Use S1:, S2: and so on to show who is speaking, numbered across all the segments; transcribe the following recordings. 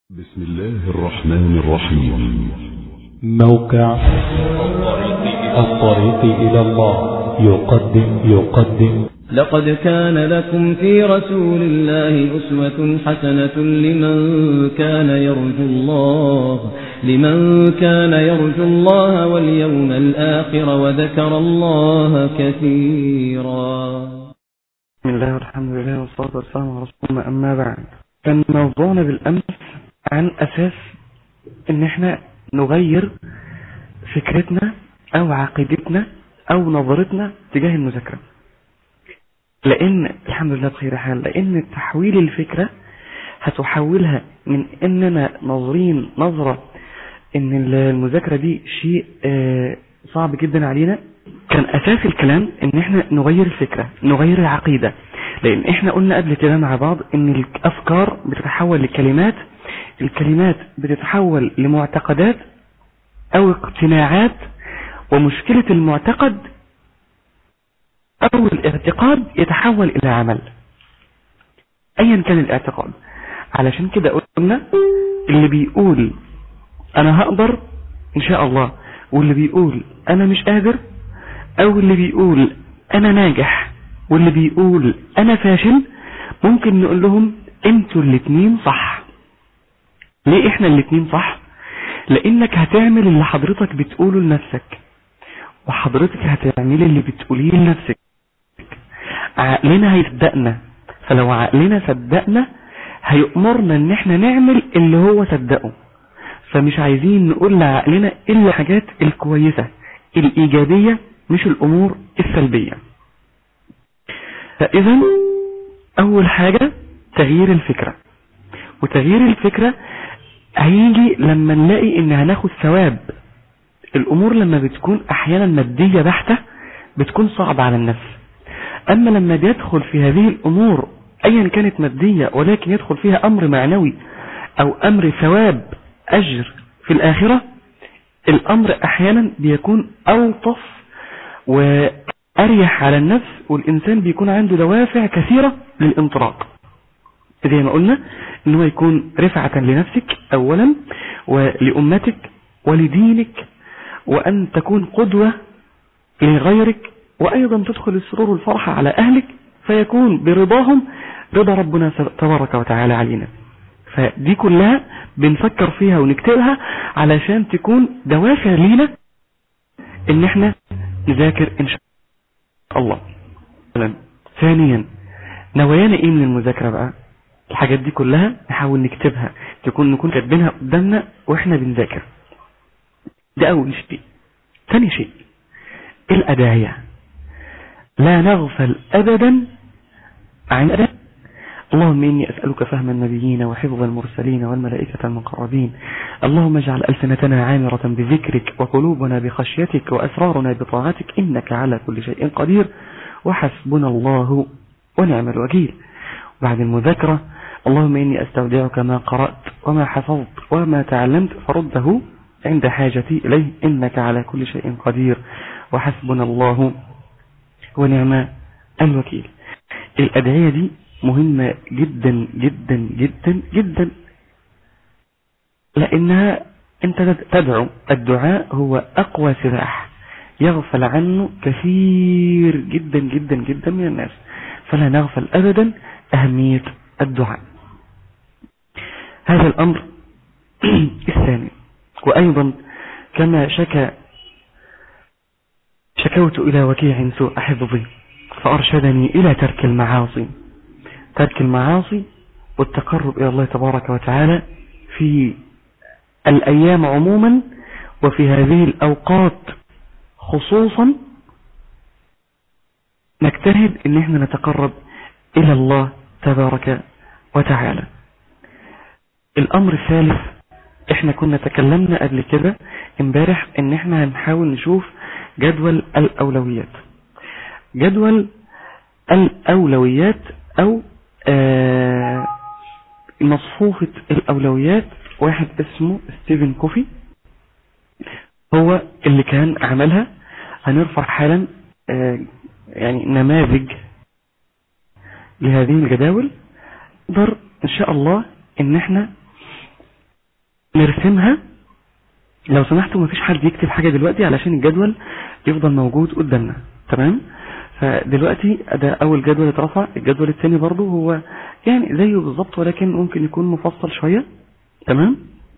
S1: بسم الله الرحمن الرحيم
S2: موقع الطريق إلى الله يقدم يقدم
S3: لقد كان لكم في رسول الله أسوة حسنة لمن كان يرجو الله لمن كان يرجو الله واليوم الآخر وذكر الله كثيرا
S4: بسم الله والحمد لله والصلاة والسلام على رسول الله أما بعد كان موضوعنا بالأمس عن أساس إن إحنا نغير فكرتنا أو عقيدتنا أو نظرتنا تجاه المذاكرة لأن الحمد لله بخير حال لأن تحويل الفكرة هتحولها من إننا نظرين نظرة إن المذاكرة دي شيء آه، صعب جدا علينا كان أساس الكلام إن إحنا نغير الفكرة نغير العقيدة لأن إحنا قلنا قبل كده مع بعض إن الأفكار بتتحول لكلمات الكلمات بتتحول لمعتقدات أو اقتناعات ومشكلة المعتقد أو الاعتقاد يتحول إلى عمل أيا كان الاعتقاد علشان كده قلنا اللي بيقول أنا هقدر إن شاء الله واللي بيقول أنا مش قادر أو اللي بيقول أنا ناجح واللي بيقول أنا فاشل ممكن نقول لهم انتوا الاتنين صح ليه احنا الاتنين صح لانك هتعمل اللي حضرتك بتقوله لنفسك وحضرتك هتعملي اللي بتقوليه لنفسك عقلنا هيصدقنا فلو عقلنا صدقنا هيأمرنا ان احنا نعمل اللي هو صدقه فمش عايزين نقول لعقلنا الا الحاجات الكويسة الايجابية مش الامور السلبية فاذا اول حاجة تغيير الفكرة وتغيير الفكرة هيجي لما نلاقي ان هناخد ثواب الامور لما بتكون احيانا مادية بحتة بتكون صعبة على النفس اما لما بيدخل في هذه الامور ايا كانت مادية ولكن يدخل فيها امر معنوي او امر ثواب اجر في الاخرة الامر احيانا بيكون الطف واريح على النفس والانسان بيكون عنده دوافع كثيرة للانطلاق زي ما قلنا ان هو يكون رفعة لنفسك اولا ولأمتك ولدينك وان تكون قدوة لغيرك وايضا تدخل السرور والفرحة على اهلك فيكون برضاهم رضا ربنا تبارك وتعالى علينا فدي كلها بنفكر فيها ونكتبها علشان تكون دوافع لينا ان احنا نذاكر ان شاء الله ثانيا نوايانا ايه من المذاكرة بقى الحاجات دي كلها نحاول نكتبها تكون نكون كاتبينها قدامنا واحنا بنذاكر ده اول شيء ثاني شيء الادعية لا نغفل ابدا عن أداء اللهم إني أسألك فهم النبيين وحفظ المرسلين والملائكة المقربين اللهم اجعل ألسنتنا عامرة بذكرك وقلوبنا بخشيتك وأسرارنا بطاعتك إنك على كل شيء قدير وحسبنا الله ونعم الوكيل بعد المذاكرة اللهم إني أستودعك ما قرأت وما حفظت وما تعلمت فرده عند حاجتي إليه إنك على كل شيء قدير وحسبنا الله ونعم الوكيل الأدعية دي مهمة جدا جدا جدا جدا لأنها أنت تدعو الدعاء هو أقوى سلاح يغفل عنه كثير جدا جدا جدا من الناس فلا نغفل أبدا أهمية الدعاء هذا الأمر الثاني وأيضا كما شكى شكوت إلى وكيع سوء حفظي فأرشدني إلى ترك المعاصي ترك المعاصي والتقرب إلى الله تبارك وتعالى في الأيام عموما وفي هذه الأوقات خصوصا نجتهد ان احنا نتقرب الى الله تبارك وتعالى الامر الثالث احنا كنا تكلمنا قبل كده امبارح ان احنا هنحاول نشوف جدول الاولويات جدول الاولويات او آه مصفوفة الاولويات واحد اسمه ستيفن كوفي هو اللي كان عملها هنرفع حالا آه يعني نماذج لهذه الجداول نقدر ان شاء الله ان احنا نرسمها لو سمحتوا مفيش حد يكتب حاجة دلوقتي علشان الجدول يفضل موجود قدامنا تمام فدلوقتي ده اول جدول اترفع الجدول الثاني برضو هو يعني زيه بالظبط ولكن ممكن يكون مفصل شوية تمام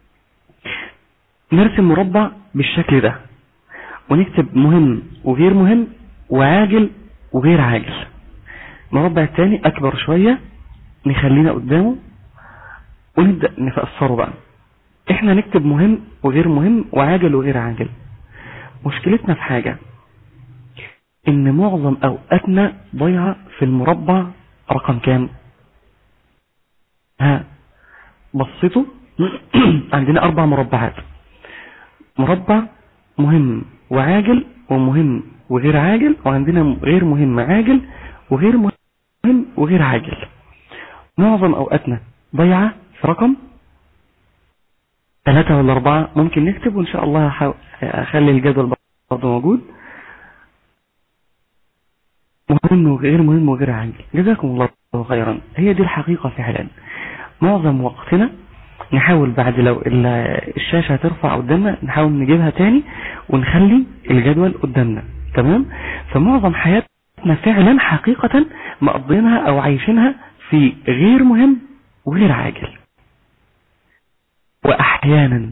S4: نرسم مربع بالشكل ده ونكتب مهم وغير مهم وعاجل وغير عاجل المربع الثاني اكبر شوية نخلينا قدامه ونبدأ نفسره بقى احنا نكتب مهم وغير مهم وعاجل وغير عاجل مشكلتنا في حاجة ان معظم اوقاتنا ضيعة في المربع رقم كام ها بصيتوا عندنا اربع مربعات مربع مهم وعاجل ومهم وغير عاجل وعندنا غير مهم عاجل وغير مهم وغير عاجل معظم اوقاتنا ضيعة في رقم ثلاثة ولا أربعة ممكن نكتب وإن شاء الله هحاول- أخلي الجدول برضه موجود مهم وغير مهم وغير عاجل جزاكم الله خيرا هي دي الحقيقة فعلا معظم وقتنا نحاول بعد لو ال- الشاشة هترفع قدامنا نحاول نجيبها تاني ونخلي الجدول قدامنا تمام فمعظم حياتنا فعلا حقيقة مقضينها أو عايشينها في غير مهم وغير عاجل وأحيانا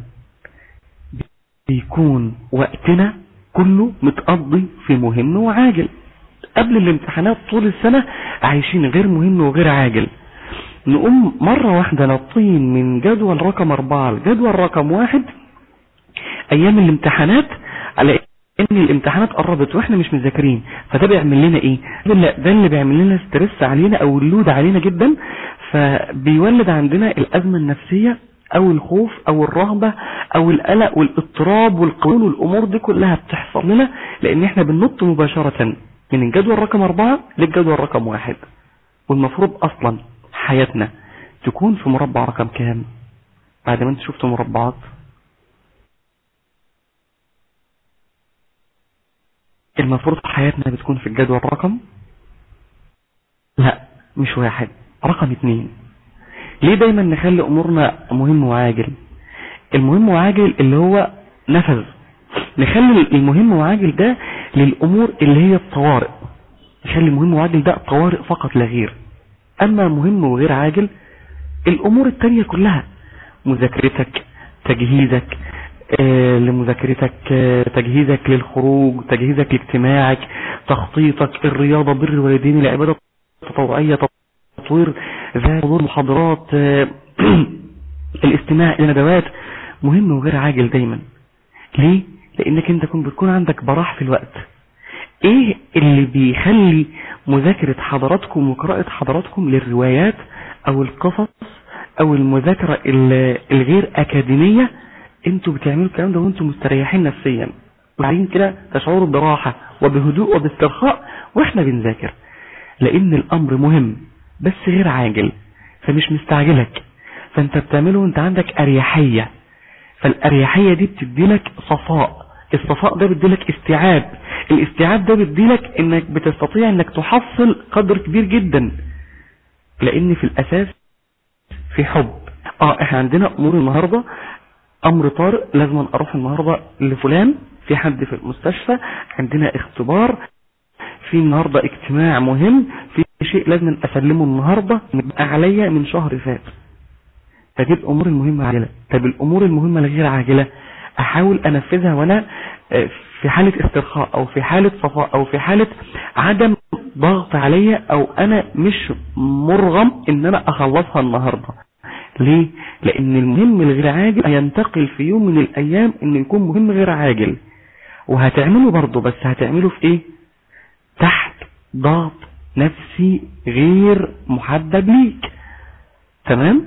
S4: بيكون وقتنا كله متقضي في مهم وعاجل قبل الامتحانات طول السنة عايشين غير مهم وغير عاجل نقوم مرة واحدة نطين من جدول رقم أربعة لجدول رقم واحد أيام الامتحانات على إن الامتحانات قربت وإحنا مش مذاكرين فده بيعمل لنا إيه؟ ده اللي- ده اللي بيعمل لنا ستريس علينا أو اللود علينا جدا فبيولد عندنا الأزمة النفسية أو الخوف أو الرهبة أو القلق والاضطراب والقولون والأمور دي كلها بتحصل لنا لأن إحنا بننط مباشرة من الجدول رقم أربعة للجدول رقم واحد والمفروض أصلا حياتنا تكون في مربع رقم كام بعد ما انت شفت مربعات المفروض حياتنا بتكون في الجدول رقم لا مش واحد رقم اتنين ليه دايما نخلي امورنا مهم وعاجل المهم وعاجل اللي هو نفذ نخلي المهم وعاجل ده للامور اللي هي الطوارئ نخلي المهم وعاجل ده طوارئ فقط لا غير اما مهم وغير عاجل الامور التانية كلها مذاكرتك تجهيزك آه، لمذاكرتك آه، تجهيزك للخروج تجهيزك لاجتماعك تخطيطك الرياضة بر الوالدين العبادة التطوعية تطوير ذات حضور محاضرات آه، الاستماع الى ندوات مهم وغير عاجل دايما ليه لانك انت كنت بتكون عندك براح في الوقت ايه اللي بيخلي مذاكرة حضراتكم وقراءة حضراتكم للروايات او القصص او المذاكرة ال- الغير اكاديمية انتوا بتعملوا الكلام ده وانتوا مستريحين نفسيا وبعدين كده تشعروا براحة وبهدوء وباسترخاء واحنا بنذاكر لان الامر مهم بس غير عاجل فمش مستعجلك فانت بتعمله وانت عندك اريحية فالاريحية دي بتديلك صفاء الصفاء ده بيديلك استيعاب الاستيعاب ده بيديلك انك بتستطيع انك تحصل قدر كبير جدا لان في الاساس في حب اه احنا عندنا امور النهاردة امر طارئ لازم اروح النهاردة لفلان في حد في المستشفى عندنا اختبار في النهاردة اجتماع مهم في شيء لازم اسلمه النهاردة يبقى عليا من شهر فات فدي الامور المهمة عاجلة طب الامور المهمة الغير عاجلة احاول انفذها وانا آه، في حالة استرخاء او في حالة صفاء او في حالة عدم ضغط عليا او انا مش مرغم ان انا اخلصها النهاردة ليه لان المهم الغير عاجل هينتقل في يوم من الايام انه يكون مهم غير عاجل وهتعمله برضه بس هتعمله في ايه تحت ضغط نفسي غير محدد ليك تمام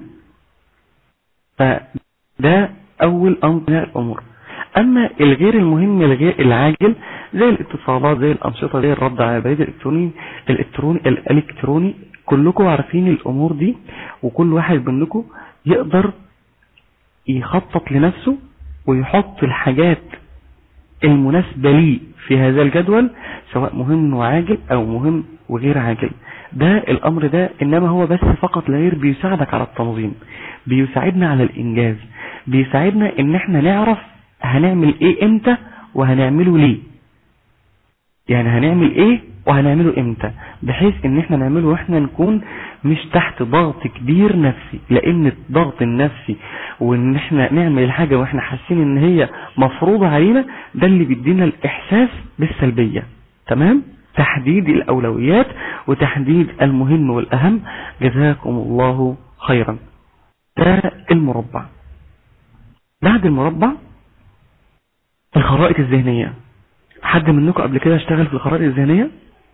S4: فده اول امر من الامور اما الغير المهم الغير العاجل زي الاتصالات زي الانشطه زي الرد على البريد الالكتروني الالكتروني الالكتروني كلكم عارفين الامور دي وكل واحد منكم يقدر يخطط لنفسه ويحط الحاجات المناسبة لي في هذا الجدول سواء مهم وعاجل او مهم وغير عاجل ده الامر ده انما هو بس فقط لا غير بيساعدك على التنظيم بيساعدنا على الانجاز بيساعدنا ان احنا نعرف هنعمل ايه امتى وهنعمله ليه يعني هنعمل ايه وهنعمله امتى بحيث ان احنا نعمله واحنا نكون مش تحت ضغط كبير نفسي لان الضغط النفسي وان احنا نعمل الحاجة واحنا حاسين ان هي مفروضة علينا ده اللي بيدينا الاحساس بالسلبية تمام تحديد الاولويات وتحديد المهم والاهم جزاكم الله خيرا ده المربع بعد المربع الخرائط الذهنية حد منكم قبل كده اشتغل في الخرائط الذهنية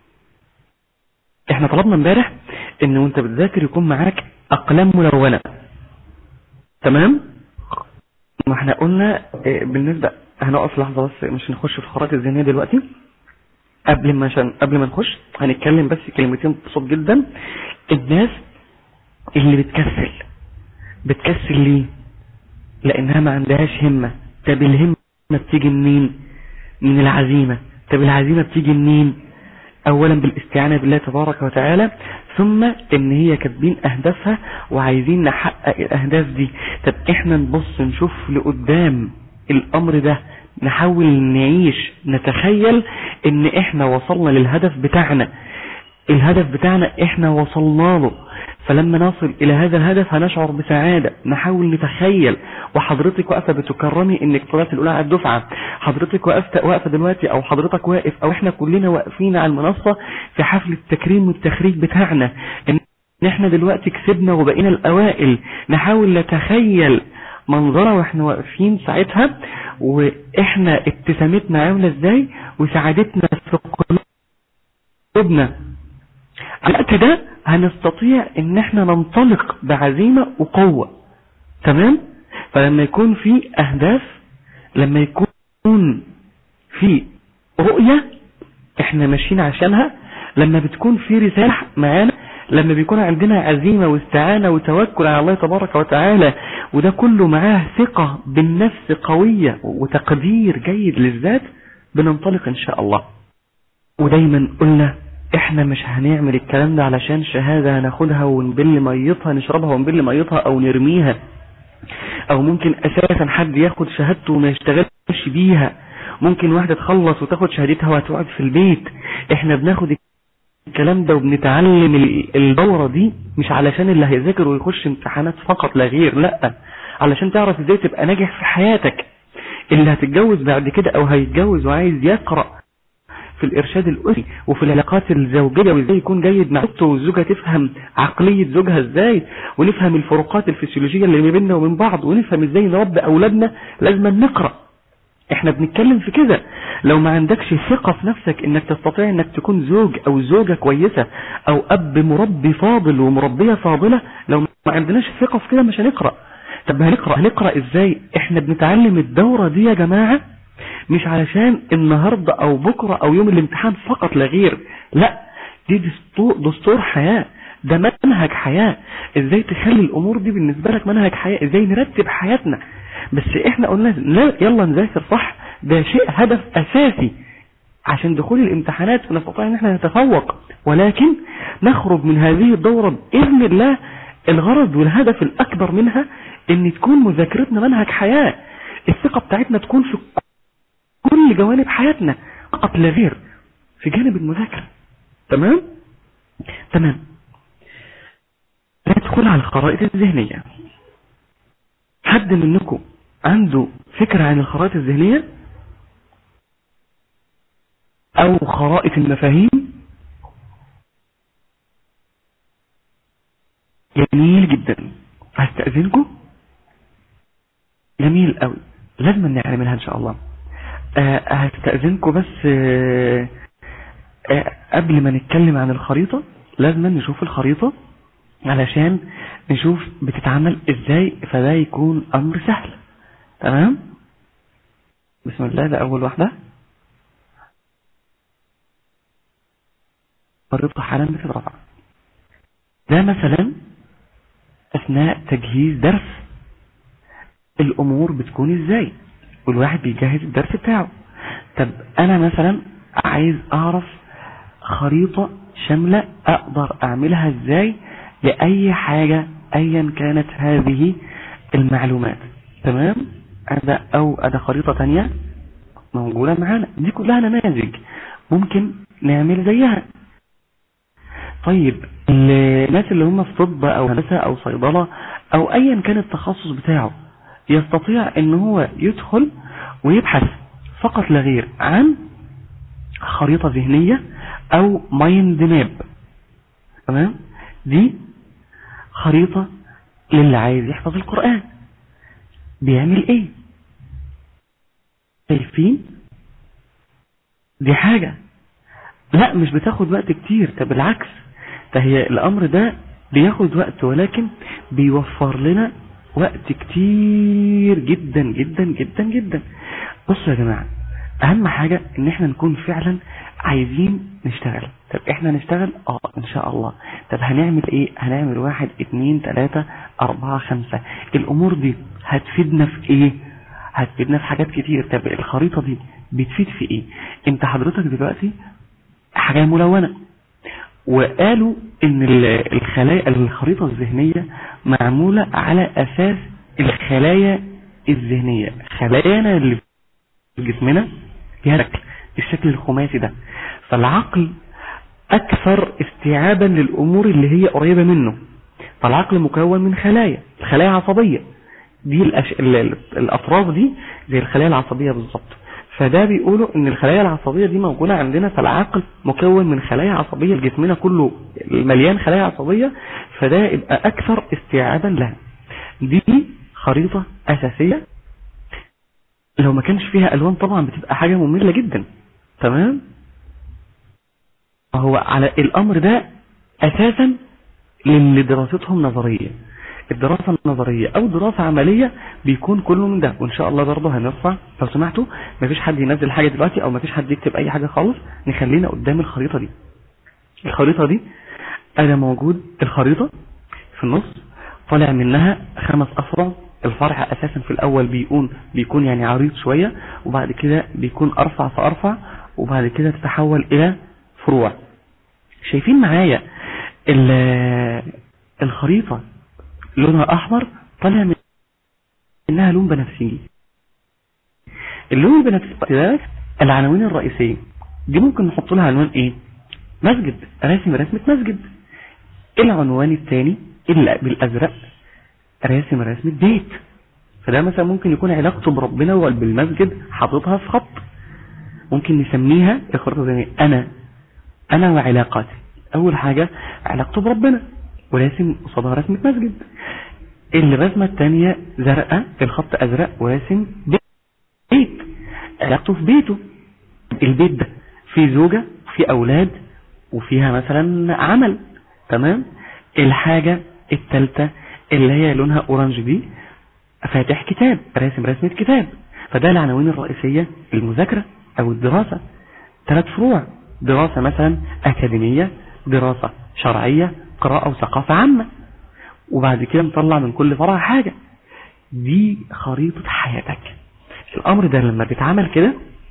S4: احنا طلبنا امبارح ان وانت بتذاكر يكون معاك اقلام ملونة تمام ما احنا قلنا اه، بالنسبة هنقف لحظة بس مش نخش في الخرائط الذهنية دلوقتي قبل ما عشان قبل ما نخش هنتكلم بس كلمتين بسيط جدا الناس اللي بتكسل بتكسل ليه لانها ما عندهاش همة طب الهمة بتيجي منين من العزيمة طب العزيمة بتيجي منين اولا بالاستعانة بالله تبارك وتعالى ثم ان هي كاتبين اهدافها وعايزين نحقق الاهداف دي طب احنا نبص نشوف لقدام الامر ده نحاول نعيش نتخيل ان احنا وصلنا للهدف بتاعنا الهدف بتاعنا احنا وصلنا له فلما نصل الى هذا الهدف هنشعر بسعادة نحاول نتخيل وحضرتك واقفة بتكرمي انك طلعت الاولى على الدفعة حضرتك واقفة واقفة دلوقتي او حضرتك واقف او احنا كلنا واقفين على المنصة في حفل التكريم والتخريج بتاعنا ان احنا دلوقتي كسبنا وبقينا الاوائل نحاول نتخيل منظرة واحنا واقفين ساعتها واحنا ابتسامتنا عاملة ازاي وسعادتنا في قلوبنا على الوقت ده هنستطيع ان احنا ننطلق بعزيمة وقوة تمام فلما يكون في اهداف لما يكون في رؤية احنا ماشيين عشانها لما بتكون في رسالة معانا لما بيكون عندنا عزيمة واستعانة وتوكل على الله تبارك وتعالى وده كله معاه ثقة بالنفس قوية وتقدير جيد للذات بننطلق ان شاء الله ودايما قلنا احنا مش هنعمل الكلام ده علشان شهادة هناخدها ونبل ميتها نشربها ونبل ميتها او نرميها او ممكن اساسا حد ياخد شهادته وما يشتغلش بيها ممكن واحدة تخلص وتاخد شهادتها وهتقعد في البيت احنا بناخد الكلام ده وبنتعلم ال- الدورة دي مش علشان اللي هيذاكر ويخش امتحانات فقط لا غير لا علشان تعرف ازاي تبقى ناجح في حياتك اللي هتتجوز بعد كده او هيتجوز وعايز يقرأ في الإرشاد الأسري وفي العلاقات الزوجية وإزاي يكون جيد مع زوجته والزوجة تفهم عقلية زوجها إزاي ونفهم الفروقات الفسيولوجية اللي ما بيننا وبين بعض ونفهم إزاي نربي أولادنا لازم نقرأ احنا بنتكلم في كده لو ما عندكش ثقة في نفسك انك تستطيع انك تكون زوج او زوجة كويسة او اب مربي فاضل ومربية فاضلة لو ما عندناش ثقة في كده مش هنقرأ طب هنقرأ هنقرأ ازاي احنا بنتعلم الدورة دي يا جماعة مش علشان النهاردة او بكرة او يوم الامتحان فقط لا غير لا دي دستور, دستور حياة ده منهج حياة ازاي تخلي الامور دي بالنسبة لك منهج حياة ازاي نرتب حياتنا بس احنا قلنا لا يلا نذاكر صح ده شيء هدف اساسي عشان دخول الامتحانات ونستطيع ان احنا نتفوق ولكن نخرج من هذه الدورة باذن الله الغرض والهدف الاكبر منها ان تكون مذاكرتنا منهج حياة الثقة بتاعتنا تكون في كل جوانب حياتنا فقط لا غير في جانب المذاكرة تمام تمام ندخل على الخرائط الذهنية حد منكم عنده فكرة عن الخرائط الذهنية او خرائط المفاهيم جميل جدا هستأذنكم جميل قوي لازم نعملها ان شاء الله أه هستأذنكم بس أه أه قبل ما نتكلم عن الخريطة لازم نشوف الخريطة علشان نشوف بتتعمل ازاي فده يكون امر سهل تمام بسم الله ده اول واحدة خريطة حالا بتترفع ده مثلا اثناء تجهيز درس الامور بتكون ازاي والواحد بيجهز الدرس بتاعه طب انا مثلا عايز اعرف خريطة شاملة اقدر اعملها ازاي لأي حاجة أيا كانت هذه المعلومات تمام أدا أو أدا خريطة تانية موجودة معانا دي كلها نماذج ممكن نعمل زيها طيب الناس اللي هم في طب او هندسة او صيدلة او ايا كان التخصص بتاعه يستطيع ان هو يدخل ويبحث فقط لا غير عن خريطة ذهنية او مايند ماب تمام دي خريطة للي عايز يحفظ القرآن بيعمل ايه شايفين دي حاجة لا مش بتاخد وقت كتير ده بالعكس ده هي الامر ده بياخد وقت ولكن بيوفر لنا وقت كتير جدا جدا جدا جدا بصوا يا جماعة اهم حاجة ان احنا نكون فعلا عايزين نشتغل طب احنا نشتغل اه ان شاء الله طب هنعمل ايه هنعمل واحد اتنين تلاتة اربعة خمسة الامور دي هتفيدنا في ايه هتفيدنا في حاجات كتير طب الخريطة دي بتفيد في ايه انت حضرتك دلوقتي حاجة ملونة وقالوا ان الخلايا الخريطة الذهنية معمولة على اساس الخلايا الذهنية خلايانا اللي في جسمنا فيها شكل الشكل الخماسي ده فالعقل اكثر استيعابا للامور اللي هي قريبة منه فالعقل مكون من خلايا الخلايا عصبية دي الأش... الاطراف دي زي الخلايا العصبية بالظبط فده بيقولوا ان الخلايا العصبية دي موجودة عندنا فالعقل مكون من خلايا عصبية جسمنا كله مليان خلايا عصبية فده يبقى اكثر استيعابا لها دي خريطة اساسية لو ما كانش فيها الوان طبعا بتبقى حاجة مملة جدا تمام هو على الامر ده اساسا للي دراستهم نظرية الدراسة النظرية او دراسة عملية بيكون كله من ده وان شاء الله برضه هنرفع لو سمحتوا مفيش حد ينزل حاجة دلوقتي او مفيش حد يكتب اي حاجة خالص نخلينا قدام الخريطة دي الخريطة دي انا موجود الخريطة في النص طالع منها خمس افرع الفرع اساسا في الاول بيكون بيكون يعني عريض شوية وبعد كده بيكون ارفع فارفع وبعد كده تتحول الى فروع شايفين معايا الخريطة لونها احمر طالع منها لون بنفسجي اللون البنفسجي ده العناوين الرئيسية دي ممكن نحط لها عنوان ايه مسجد راسم رسمة مسجد العنوان الثاني بالازرق راسم رسمة بيت فده مثلا ممكن يكون علاقته بربنا وبالمسجد حاططها في خط ممكن نسميها الخريطة زي انا انا وعلاقاتي اول حاجة علاقته بربنا وراسم قصادها رسمة مسجد الرسمة الثانية زرقاء الخط ازرق وراسم بيت علاقته في بيته البيت ده فيه زوجة وفيه اولاد وفيها مثلا عمل تمام الحاجة الثالثة اللي هي لونها اورنج دي فاتح كتاب راسم رسمة كتاب فده العناوين الرئيسية المذاكرة او الدراسة ثلاث فروع دراسة مثلا اكاديمية دراسة شرعية قراءة وثقافة عامة وبعد كده نطلع من كل فرع حاجة دي خريطة حياتك الامر ده لما بيتعمل كده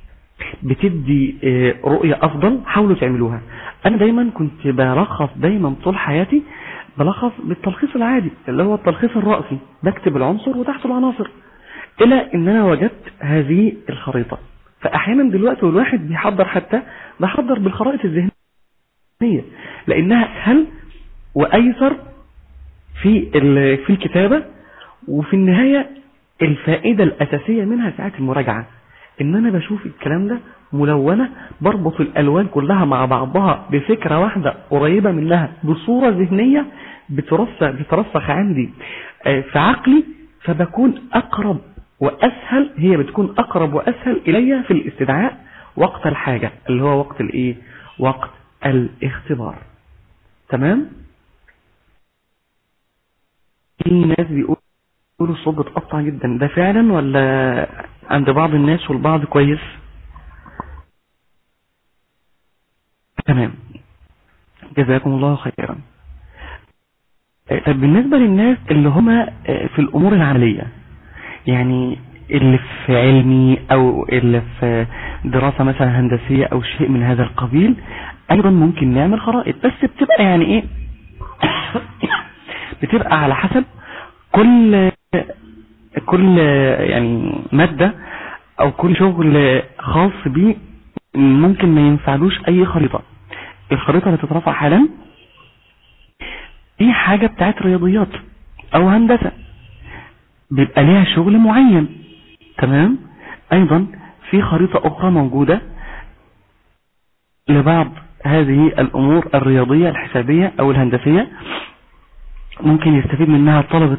S4: بتدي رؤية افضل حاولوا تعملوها انا دايما كنت بلخص دايما طول حياتي بلخص بالتلخيص العادي اللي هو التلخيص الرأسي بكتب العنصر وتحته العناصر الى ان انا وجدت هذه الخريطة فاحيانا دلوقتي والواحد بيحضر حتى بحضر بالخرائط الذهنية لانها اسهل وايسر في في الكتابة وفي النهاية الفائدة الاساسية منها ساعات المراجعة ان انا بشوف الكلام ده ملونة بربط الالوان كلها مع بعضها بفكرة واحدة قريبة منها بصورة ذهنية بترسخ, بترسخ عندي في عقلي فبكون اقرب واسهل هي بتكون اقرب واسهل الي في الاستدعاء وقت الحاجة اللي هو وقت الايه وقت الاختبار تمام في ناس بيقولوا الصوت بتقطع جدا ده فعلا ولا عند بعض الناس والبعض كويس تمام جزاكم الله خيرا طب بالنسبة للناس اللي هم في الأمور العملية يعني اللي في علمي أو اللي في دراسة مثلا هندسية أو شيء من هذا القبيل أيضا ممكن نعمل خرائط بس بتبقى يعني إيه بتبقى على حسب كل كل يعني مادة او كل شغل خاص بيه ممكن ما ينفعلوش اي خريطة الخريطة اللي تترفع حالا دي حاجة بتاعت رياضيات او هندسة بيبقى ليها شغل معين تمام ايضا في خريطة اخرى موجودة لبعض هذه الامور الرياضية الحسابية او الهندسية ممكن يستفيد منها طلبة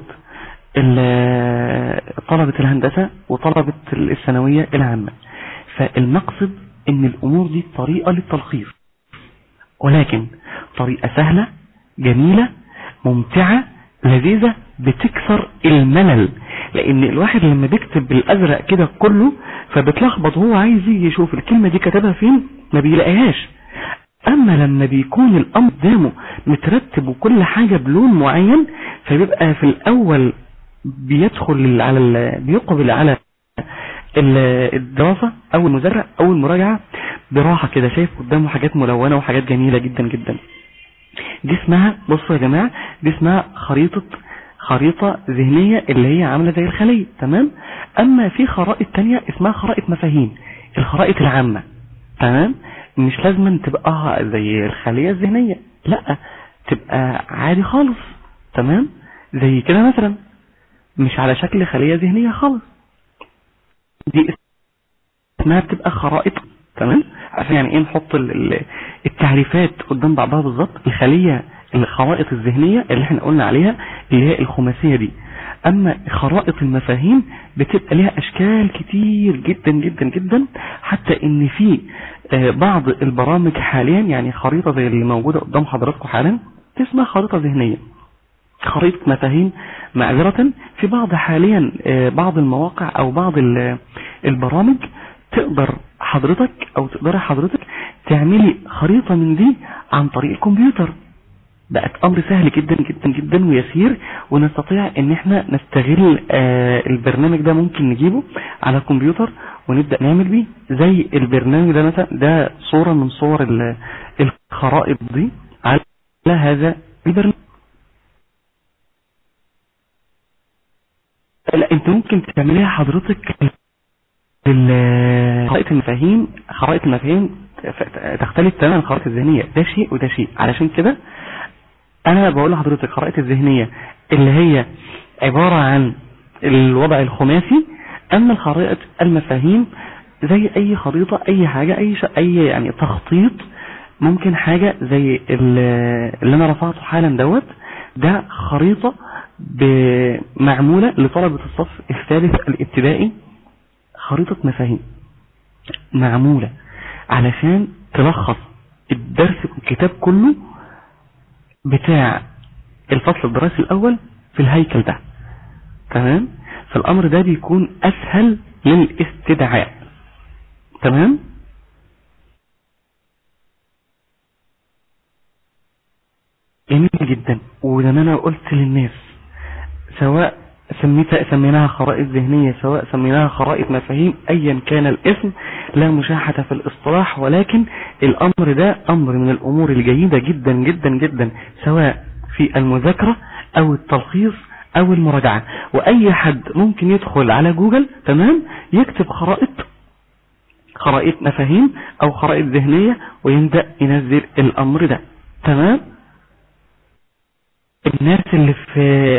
S4: طلبة الهندسة وطلبة الثانوية العامة فالمقصد ان الامور دي طريقة للتلخيص ولكن طريقة سهلة جميلة ممتعة لذيذة بتكسر الملل لان الواحد لما بيكتب بالازرق كده كله فبتلخبط هو عايز يجي يشوف الكلمة دي كتبها فين ما بيلاقيهاش اما لما بيكون الامر قدامه مترتب وكل حاجة بلون معين فبيبقى في الاول بيدخل على ال... بيقبل على الدراسة او المذاكرة او المراجعة براحة كده شايف قدامه حاجات ملونة وحاجات جميلة جدا جدا دي اسمها بصوا يا جماعة دي اسمها خريطة خريطة ذهنية اللي هي عاملة زي الخلية تمام اما في خرائط تانية اسمها خرائط مفاهيم الخرائط العامة تمام مش لازم تبقى زي الخلية الذهنية لا تبقى عادي خالص تمام زي كده مثلا مش على شكل خلية ذهنية خالص دي اسمها بتبقى خرائط تمام عشان يعني ايه نحط التعريفات قدام بعضها بالظبط الخلية الخرائط الذهنية اللي احنا قلنا عليها اللي هي الخماسية دي اما خرائط المفاهيم بتبقى لها اشكال كتير جدا جدا جدا حتى ان في بعض البرامج حاليا يعني خريطة زي اللي موجودة قدام حضراتكم حالا اسمها خريطة ذهنية خريطة مفاهيم معذرة في بعض حاليا بعض المواقع او بعض البرامج تقدر حضرتك او تقدر حضرتك تعملي خريطة من دي عن طريق الكمبيوتر بقت امر سهل جدا جدا جدا ويسير ونستطيع ان احنا نستغل البرنامج ده ممكن نجيبه على الكمبيوتر ونبدأ نعمل بيه زي البرنامج ده مثلا ده صورة من صور الخرائط دي على هذا البرنامج لا انت ممكن تعمليها حضرتك خرائط المفاهيم خرائط المفاهيم تختلف تماما الخرائط الذهنية ده شيء وده شيء علشان كده انا بقول لحضرتك الخرائط الذهنية اللي هي عبارة عن الوضع الخماسي اما الخرائط المفاهيم زي اي خريطة اي حاجة اي ش... اي يعني تخطيط ممكن حاجة زي اللي انا رفعته حالا دوت ده خريطة معمولة لطلبة الصف الثالث الابتدائي خريطة مفاهيم معمولة علشان تلخص الدرس الكتاب كله بتاع الفصل الدراسي الاول في الهيكل ده تمام فالامر ده بيكون اسهل للاستدعاء تمام جميل جدا وزي ما انا قلت للناس سواء سميتها سميناها خرائط ذهنية سواء سميناها خرائط مفاهيم ايا كان الاسم لا مشاحة في الاصطلاح ولكن الامر ده امر من الامور الجيدة جدا جدا جدا سواء في المذاكرة او التلخيص او المراجعة واي حد ممكن يدخل على جوجل تمام يكتب خرائط خرائط مفاهيم او خرائط ذهنية ويبدأ ينزل الامر ده تمام الناس اللي في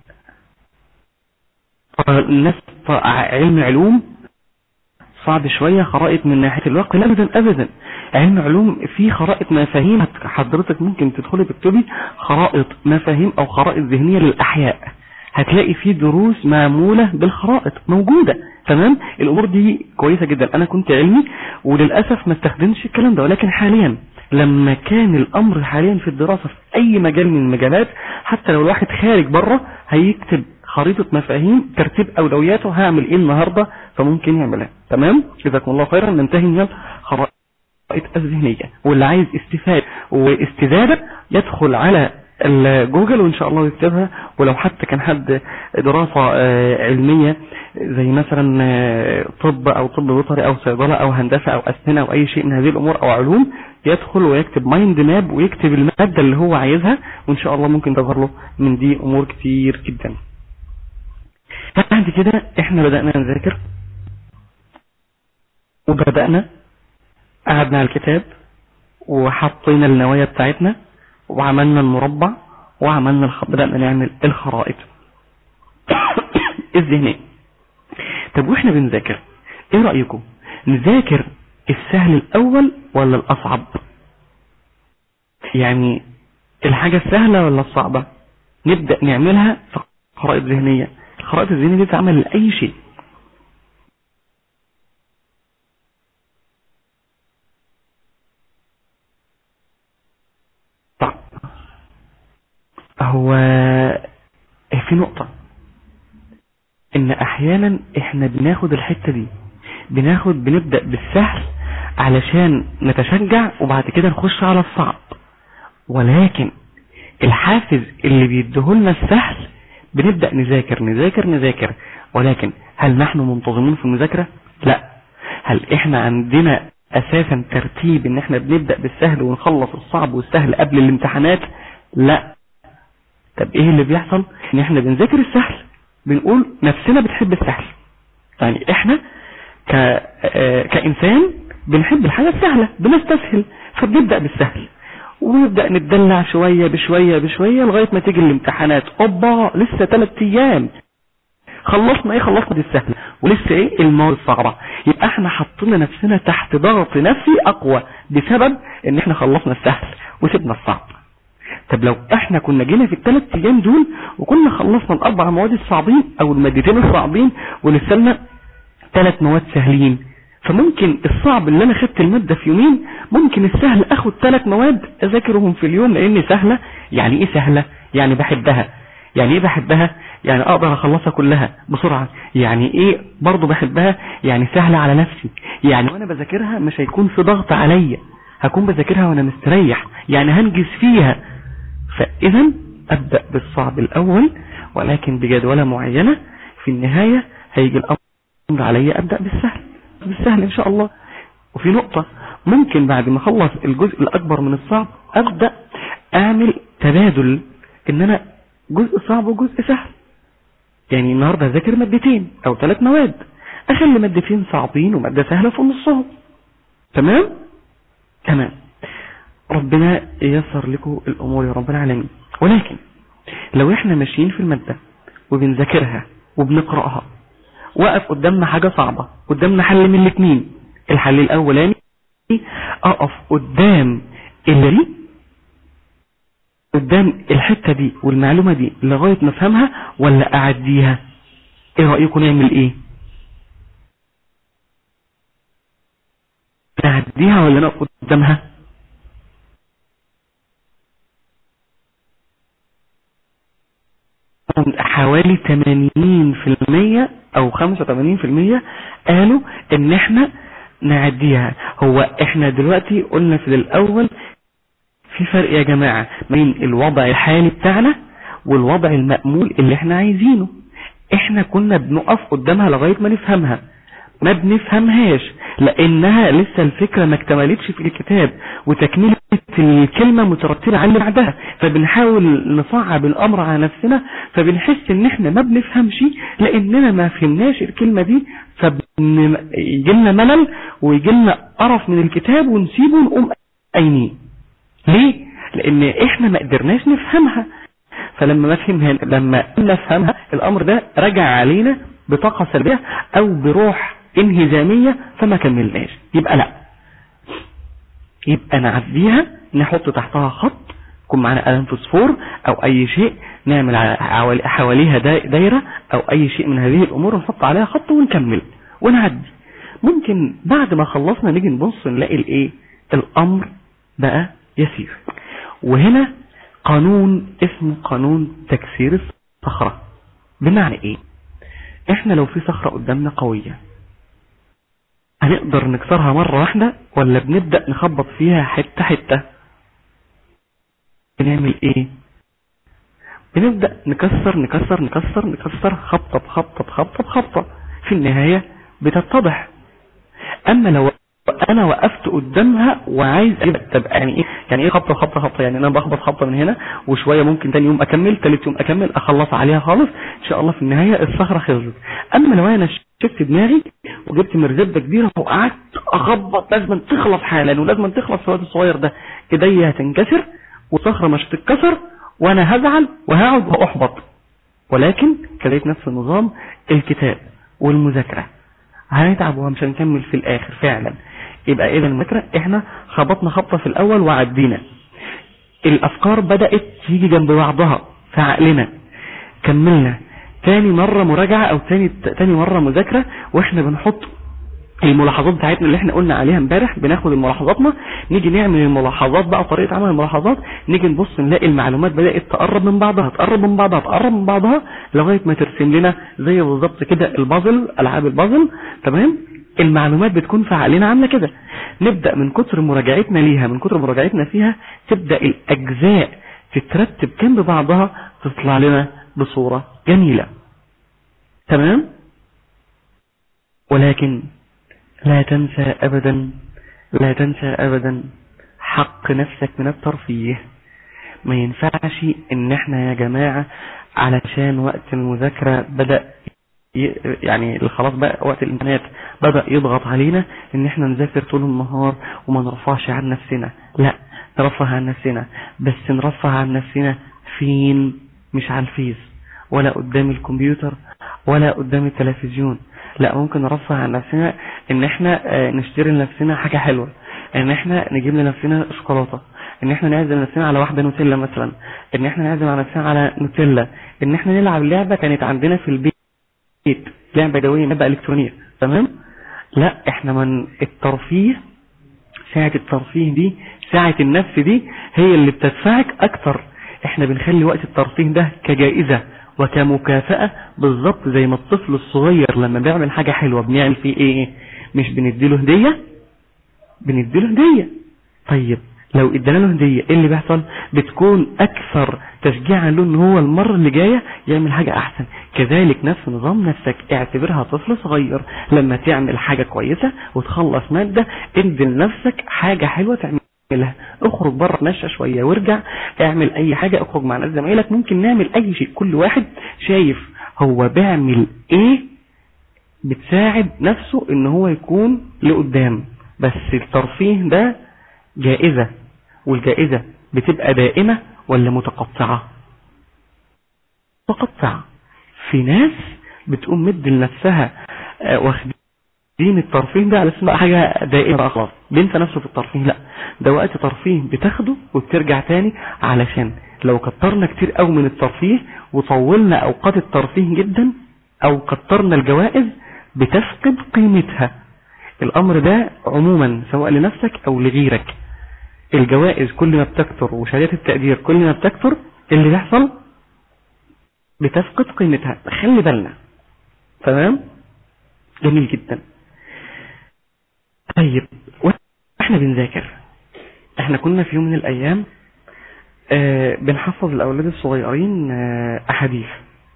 S4: الناس علم علوم صعب شوية خرائط من ناحية الوقت لا ابدا ابدا علم علوم في خرائط مفاهيم حضرتك ممكن تدخلي تكتبي خرائط مفاهيم او خرائط ذهنية للاحياء هتلاقي في دروس معمولة بالخرائط موجودة تمام الامور دي كويسة جدا انا كنت علمي وللأسف ما استخدمش الكلام ده ولكن حاليا لما كان الامر حاليا في الدراسة في اي مجال من المجالات حتى لو الواحد خارج بره هيكتب خريطة مفاهيم ترتيب اولوياته هعمل ايه النهاردة فممكن يعملها تمام جزاكم الله خيرا ننتهي من الخرائط الذهنية واللي عايز استفادة واستزادة يدخل على الجوجل وان شاء الله يكتبها ولو حتى كان حد دراسة علمية زي مثلا طب او طب بيطري او صيدلة او هندسة او اسنان او اي شيء من هذه الامور او علوم يدخل ويكتب مايند ماب ويكتب المادة اللي هو عايزها وان شاء الله ممكن تظهر له من دي امور كتير جدا بعد كده احنا بدأنا نذاكر وبدأنا قعدنا على الكتاب وحطينا النوايا بتاعتنا وعملنا المربع وعملنا الخ... بدأنا نعمل الخرائط الذهنية طب واحنا بنذاكر ايه رأيكم نذاكر السهل الاول ولا الاصعب يعني الحاجة السهلة ولا الصعبة نبدأ نعملها في خرائط ذهنية الخرائط الذهنية دي تعمل لأي شيء طب هو في نقطة ان احيانا احنا بناخد الحتة دي بناخد بنبدأ بالسهل علشان نتشجع وبعد كده نخش على الصعب ولكن الحافز اللي بيديهولنا السهل بنبدأ نذاكر نذاكر نذاكر ولكن هل نحن منتظمين في المذاكرة لا هل احنا عندنا اساسا ترتيب ان احنا بنبدأ بالسهل ونخلص الصعب والسهل قبل الامتحانات لا طب ايه اللي بيحصل ان احنا بنذاكر السهل بنقول نفسنا بتحب السهل يعني احنا ك... آه كإنسان بنحب الحاجة السهلة بنستسهل فبنبدأ بالسهل ونبدأ نتدلع شوية بشوية بشوية لغاية ما تيجي الامتحانات اوبا لسه ثلاث ايام خلصنا ايه خلصنا دي السهلة ولسه ايه المواد الصعبة يبقى احنا حطينا نفسنا تحت ضغط نفسي اقوى بسبب ان احنا خلصنا السهل وسيبنا الصعب طب لو احنا كنا جينا في الثلاث ايام دول وكنا خلصنا الاربع مواد الصعبين او المادتين الصعبين ولسه لنا ثلاث مواد سهلين فممكن الصعب اللي انا خدت المادة في يومين ممكن السهل اخد ثلاث مواد اذاكرهم في اليوم لان سهلة يعني ايه سهلة يعني بحبها يعني ايه بحبها يعني اقدر اخلصها كلها بسرعة يعني ايه برضو بحبها يعني سهلة على نفسي يعني وانا بذاكرها مش هيكون في ضغط عليا هكون بذاكرها وانا مستريح يعني هنجز فيها فاذا ابدأ بالصعب الاول ولكن بجدولة معينة في النهاية هيجي الامر عليا ابدأ بالسهل بالسهل ان شاء الله وفي نقطة ممكن بعد ما اخلص الجزء الاكبر من الصعب ابدأ اعمل تبادل ان انا جزء صعب وجزء سهل يعني النهاردة اذاكر مادتين او ثلاث مواد اخلي مادتين صعبين ومادة سهلة في نصهم تمام تمام ربنا ييسر لكم الامور يا رب العالمين ولكن لو احنا ماشيين في المادة وبنذاكرها وبنقرأها وقف قدامنا حاجة صعبة قدامنا حل من الاثنين الحل الاولاني اقف قدام اللي دي قدام الحتة دي والمعلومة دي لغاية ما افهمها ولا اعديها ايه رأيكم نعمل ايه نعديها ولا نقف قدامها حوالي 80% او 85% قالوا ان احنا نعديها هو احنا دلوقتي قلنا في الاول في فرق يا جماعة بين الوضع الحالي بتاعنا والوضع المأمول اللي احنا عايزينه احنا كنا بنقف قدامها لغاية ما نفهمها ما بنفهمهاش لانها لسه الفكرة ما اكتملتش في الكتاب وتكملة الكلمة مترتبة على اللي بعدها فبنحاول نصعب الامر على نفسنا فبنحس ان احنا ما بنفهمش لاننا ما فهمناش الكلمة دي فيجي لنا ملل ويجي لنا قرف من الكتاب ونسيبه ونقوم قايمين ليه لان احنا ما قدرناش نفهمها فلما ما فهمها لما نفهمها الامر ده رجع علينا بطاقة سلبية او بروح انهزامية فما كملناش يبقى لا يبقى نعديها نحط تحتها خط يكون معانا قلم فوسفور او اي شيء نعمل حواليها دايرة او اي شيء من هذه الامور نحط عليها خط ونكمل ونعدي ممكن بعد ما خلصنا نيجي نبص نلاقي الايه الامر بقى يسير وهنا قانون اسمه قانون تكسير الصخرة بمعنى ايه احنا لو في صخرة قدامنا قوية هنقدر نكسرها مرة واحدة ولا بنبدأ نخبط فيها حتة حتة بنعمل ايه بنبدأ نكسر نكسر نكسر نكسر خبطة بخبطة بخبطة بخبطة في النهاية بتتضح اما لو انا وقفت قدامها وعايز أجيب طب يعني ايه يعني ايه خبطه خبطه خبطه يعني انا بخبط خبطه من هنا وشويه ممكن تاني يوم اكمل تالت يوم اكمل اخلص عليها خالص ان شاء الله في النهايه الصخره خلصت اما لو انا شفت دماغي وجبت مرزبه كبيره وقعدت اخبط لازم تخلص حالا ولازم تخلص في الوقت الصغير ده ايديا هتنكسر والصخره مش هتتكسر وانا هزعل وهقعد واحبط ولكن كذلك نفس النظام الكتاب والمذاكره هنتعب ومش هنكمل في الاخر فعلا يبقى اذا المذاكره احنا خبطنا خبطه في الاول وعدينا الافكار بدات تيجي جنب بعضها في عقلنا كملنا تاني مرة مراجعة او تاني تاني مرة مذاكرة واحنا بنحط الملاحظات بتاعتنا اللي احنا قلنا عليها امبارح بناخد ملاحظاتنا نيجي نعمل الملاحظات بقى طريقة عمل الملاحظات نيجي نبص نلاقي المعلومات بدأت تقرب من بعضها تقرب من بعضها تقرب من بعضها لغاية ما ترسم لنا زي بالظبط كده البازل العاب البازل تمام المعلومات بتكون في عقلنا عاملة كده نبدأ من كتر مراجعتنا ليها من كتر مراجعتنا فيها تبدأ الأجزاء تترتب جنب بعضها تطلع لنا بصورة جميلة تمام ولكن لا تنسى أبدا لا تنسى أبدا حق نفسك من الترفيه ما ينفعش ان احنا يا جماعة علشان وقت المذاكرة بدأ ي- يعني خلاص بقى وقت الامتحانات بدأ يضغط علينا ان احنا نذاكر طول النهار وما نرفعش عن نفسنا لا نرفه عن نفسنا بس نرفه عن نفسنا فين مش على الفيس ولا قدام الكمبيوتر ولا قدام التلفزيون لا ممكن نرفه عن نفسنا ان احنا آه، نشتري لنفسنا حاجة حلوة ان احنا نجيب لنفسنا شوكولاتة ان احنا نعزم نفسنا على واحدة نوتيلا مثلا ان احنا نعزم على نفسنا على نوتيلا ان احنا نلعب لعبة كانت عندنا في البيت لعبة يدوية لعبة الكترونية تمام لا احنا من الترفيه ساعة الترفيه دي ساعة النفس دي هي اللي بتدفعك اكتر احنا بنخلي وقت الترفيه ده كجائزة وكمكافأة بالظبط زي ما الطفل الصغير لما بيعمل حاجة حلوة بنعمل فيه ايه مش بنديله هدية بنديله هدية طيب لو ادانا له هدية ايه اللي بيحصل بتكون اكثر تشجيعا له ان هو المرة اللي جاية يعمل حاجة احسن كذلك نفس نظام نفسك اعتبرها طفل صغير لما تعمل حاجة كويسة وتخلص مادة ادي لنفسك حاجة حلوة تعملها اخرج بره اتمشى شوية وارجع اعمل اي حاجة اخرج مع ناس زمايلك ممكن نعمل اي شيء كل واحد شايف هو بيعمل ايه بتساعد نفسه ان هو يكون لقدام بس الترفيه ده جائزة والجائزة بتبقى دائمة ولا متقطعة متقطعة في ناس بتقوم مد لنفسها آه، واخدين الترفيه ده على اساس بقى حاجة دائمة بقى خلاص بينسى نفسه في الترفيه لا ده وقت ترفيه بتاخده وبترجع تاني علشان لو كترنا كتير قوي من الترفيه وطولنا اوقات الترفيه جدا او كترنا الجوائز بتفقد قيمتها الامر ده عموما سواء لنفسك او لغيرك الجوائز كل ما بتكتر وشهادات التقدير كل ما بتكتر اللي بيحصل بتفقد قيمتها خلي بالنا تمام جميل جدا طيب واحنا بنذاكر احنا كنا في يوم من الايام آه بنحفظ الاولاد الصغيرين آه احاديث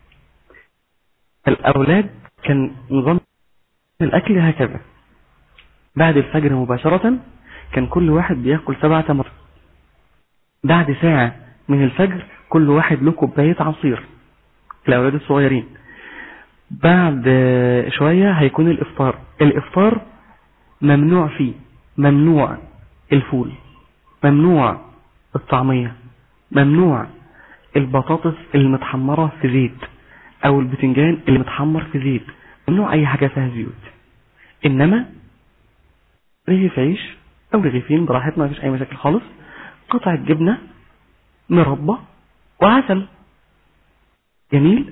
S4: الاولاد كان نظام الاكل هكذا بعد الفجر مباشرة كان كل واحد بياكل سبع تمر بعد ساعة من الفجر كل واحد له كوباية عصير الأولاد الصغيرين بعد آه، شوية هيكون الإفطار الإفطار ممنوع فيه ممنوع الفول ممنوع الطعمية ممنوع البطاطس اللي متحمرة في زيت أو البتنجان اللي متحمر في زيت ممنوع أي حاجة فيها زيوت إنما رغيف عيش او رغيفين براحتنا مفيش اي مشاكل خالص قطعة جبنة مربى وعسل جميل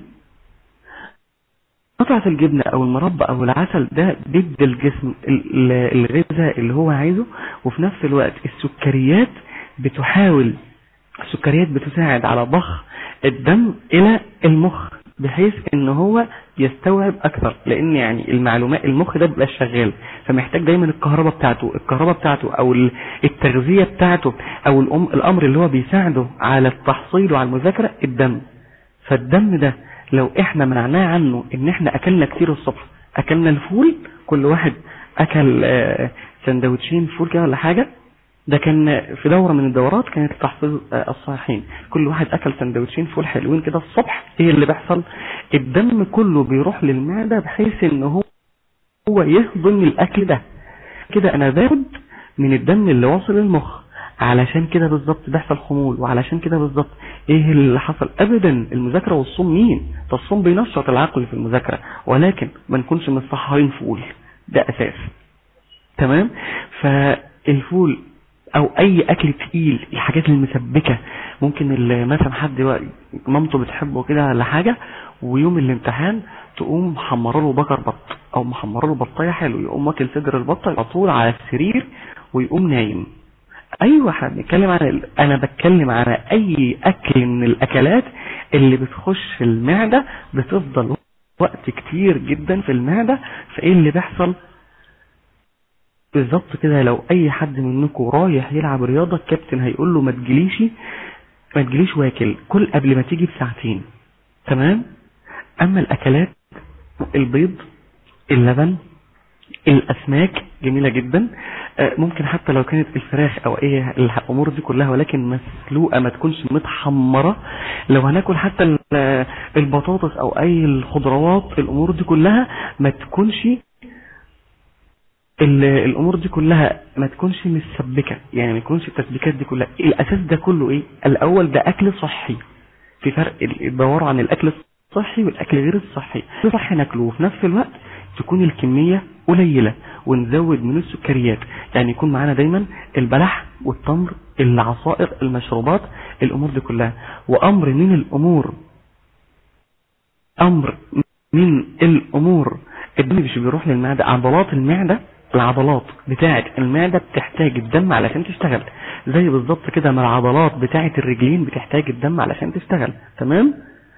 S4: قطعة الجبنة او المربى او العسل ده بيدي الجسم ال- ال- الغذاء اللي هو عايزه وفي نفس الوقت السكريات بتحاول السكريات بتساعد على ضخ الدم الى المخ بحيث ان هو يستوعب اكثر لان يعني المعلومات المخ ده بيبقى شغال فمحتاج دايما الكهرباء بتاعته الكهرباء بتاعته او ال- التغذية بتاعته او الأم الامر اللي هو بيساعده على التحصيل وعلى المذاكرة الدم فالدم ده لو احنا منعناه عنه ان احنا اكلنا كتير الصبح اكلنا الفول كل واحد اكل آه، سندوتشين فول كده ولا حاجة ده كان في دورة من الدورات كانت تحفيظ آه، الصحيحين كل واحد أكل سندوتشين فول حلوين كده الصبح إيه اللي بيحصل الدم كله بيروح للمعدة بحيث إن هو هو يهضم الأكل ده كده أنا باخد من الدم اللي واصل المخ علشان كده بالظبط بيحصل خمول وعلشان كده بالظبط ايه اللي حصل ابدا المذاكره والصوم مين ده الصوم بينشط العقل في المذاكره ولكن ما نكونش مصحين فول ده اساس تمام فالفول او اي اكل تقيل الحاجات المسبكه ممكن اللي مثلا حد وا- مامته بتحبه كده ولا حاجه ويوم الامتحان تقوم محمره له بقر بط او محمره له بطايه حلو يقوم واكل صدر البطه على طول على السرير ويقوم نايم ايوه احنا بنتكلم عن ال... انا بتكلم على اي اكل من الاكلات اللي بتخش المعده بتفضل وقت كتير جدا في المعده فايه اللي بيحصل بالظبط كده لو اي حد منكم رايح يلعب رياضه الكابتن هيقول له ما تجيليش ما تجيليش واكل كل قبل ما تيجي بساعتين تمام اما الاكلات البيض اللبن الاسماك جميله جدا آه، ممكن حتى لو كانت الفراخ او اي الامور دي كلها ولكن مسلوقه ما تكونش متحمره لو هناكل حتى ال- البطاطس او اي الخضروات الامور دي كلها ما تكونش ال- الامور دي كلها ما تكونش مسبكه يعني ما يكونش التسبيكات دي كلها الاساس ده كله ايه الاول ده اكل صحي في فرق الدوروا عن الاكل الصحي والاكل غير الصحي صحي ناكله وفي نفس الوقت تكون الكمية قليلة ونزود من السكريات يعني يكون معانا دايما البلح والتمر العصائر المشروبات الامور دي كلها وامر من الامور امر من الامور الدم مش بيروح للمعدة عضلات المعدة العضلات بتاعة المعدة بتحتاج الدم علشان تشتغل زي بالظبط كده ما العضلات بتاعة الرجلين بتحتاج الدم علشان تشتغل تمام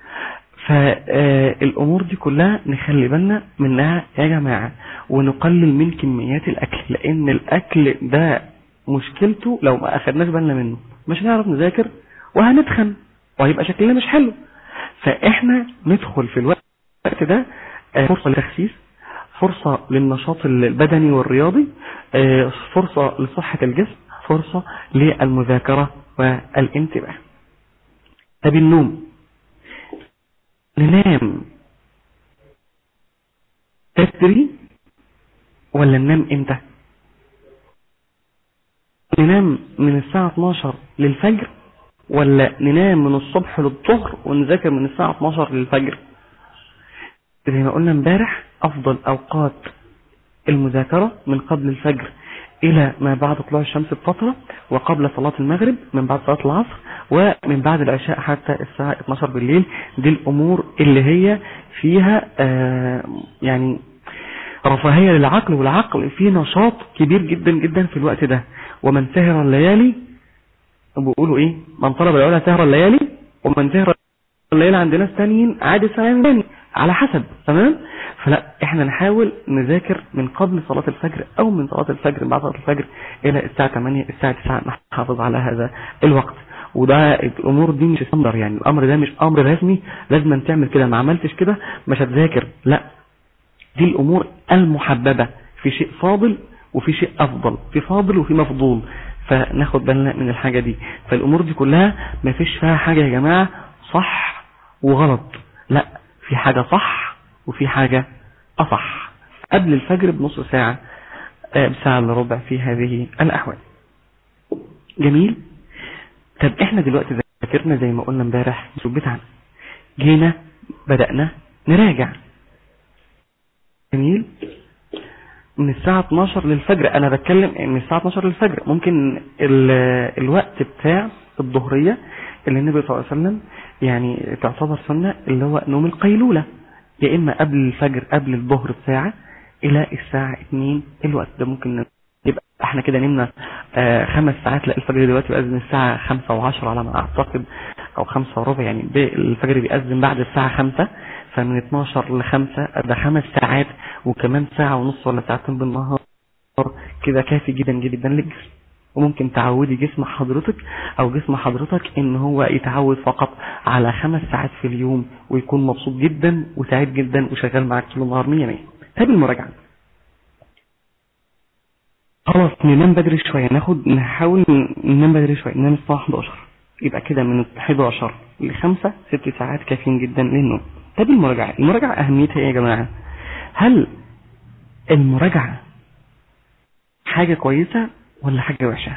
S4: فالامور دي كلها نخلي بالنا منها يا جماعة ونقلل من كميات الاكل لان الاكل ده مشكلته لو ما اخدناش بالنا منه مش هنعرف نذاكر وهنتخن وهيبقى شكلنا مش حلو فاحنا ندخل في الوقت ده آه، فرصة للتخسيس فرصة للنشاط البدني والرياضي آه، فرصة لصحة الجسم فرصة للمذاكرة والانتباه طب النوم ننام بدري ولا ننام امتى ننام من الساعة 12 للفجر ولا ننام من الصبح للظهر ونذاكر من الساعة 12 للفجر زي ما قلنا امبارح افضل اوقات المذاكرة من قبل الفجر الى ما بعد طلوع الشمس بفترة وقبل صلاة المغرب من بعد صلاة العصر ومن بعد العشاء حتى الساعة 12 بالليل دي الامور اللي هي فيها آه يعني رفاهية للعقل والعقل فيه نشاط كبير جدا جدا في الوقت ده ومن سهر الليالي بيقولوا ايه من طلب العلا سهر الليالي ومن سهر الليالي عند ناس تانيين عادي سهر تاني على حسب تمام فلا احنا نحاول نذاكر من قبل صلاة الفجر او من صلاة الفجر من بعد صلاة الفجر الى الساعة 8 الساعة 9 نحافظ على هذا الوقت وده الامور دي مش ستاندر يعني الامر ده مش امر رسمي لازم أن تعمل كده ما عملتش كده مش هتذاكر لا دي الامور المحببة في شيء فاضل وفي شيء افضل في فاضل وفي مفضول فناخد بالنا من الحاجة دي فالامور دي كلها ما فيش فيها حاجة يا جماعة صح وغلط لا في حاجة صح وفي حاجة اصح قبل الفجر بنص ساعة آه، بساعة الا ربع في هذه الاحوال جميل طب احنا دلوقتي ذاكرنا زي ما قلنا امبارح الاسلوب بتاعنا جينا بدأنا نراجع جميل من الساعة 12 للفجر انا بتكلم من الساعة 12 للفجر ممكن ال- الوقت بتاع الظهرية اللي النبي صلى الله عليه وسلم يعني تعتبر سنة اللي هو نوم القيلولة يا اما قبل الفجر قبل الظهر بساعة الى الساعة 2 الوقت ده ممكن يبقى احنا كده نمنا آه خمس ساعات لا الفجر دلوقتي بيأذن الساعة خمسة وعشرة على ما اعتقد او خمسة وربع يعني ب- الفجر بيأذن بعد الساعة خمسة فمن 12 لخمسة ده خمس ساعات وكمان ساعة ونص ولا ساعتين بالنهار كده كافي جدا جدا للجسم وممكن تعودي جسم حضرتك او جسم حضرتك ان هو يتعود فقط على خمس ساعات في اليوم ويكون مبسوط جدا وسعيد جدا وشغال معاك طول النهار 100 100 طيب المراجعة خلاص ننام بدري شوية ناخد نحاول ننام بدري شوية ننام الساعة 11 يبقى كده من 11 ل 5 ست ساعات كافيين جدا للنوم طب المراجعة المراجعة أهميتها إيه يا جماعة هل المراجعة حاجة كويسة ولا حاجة وحشة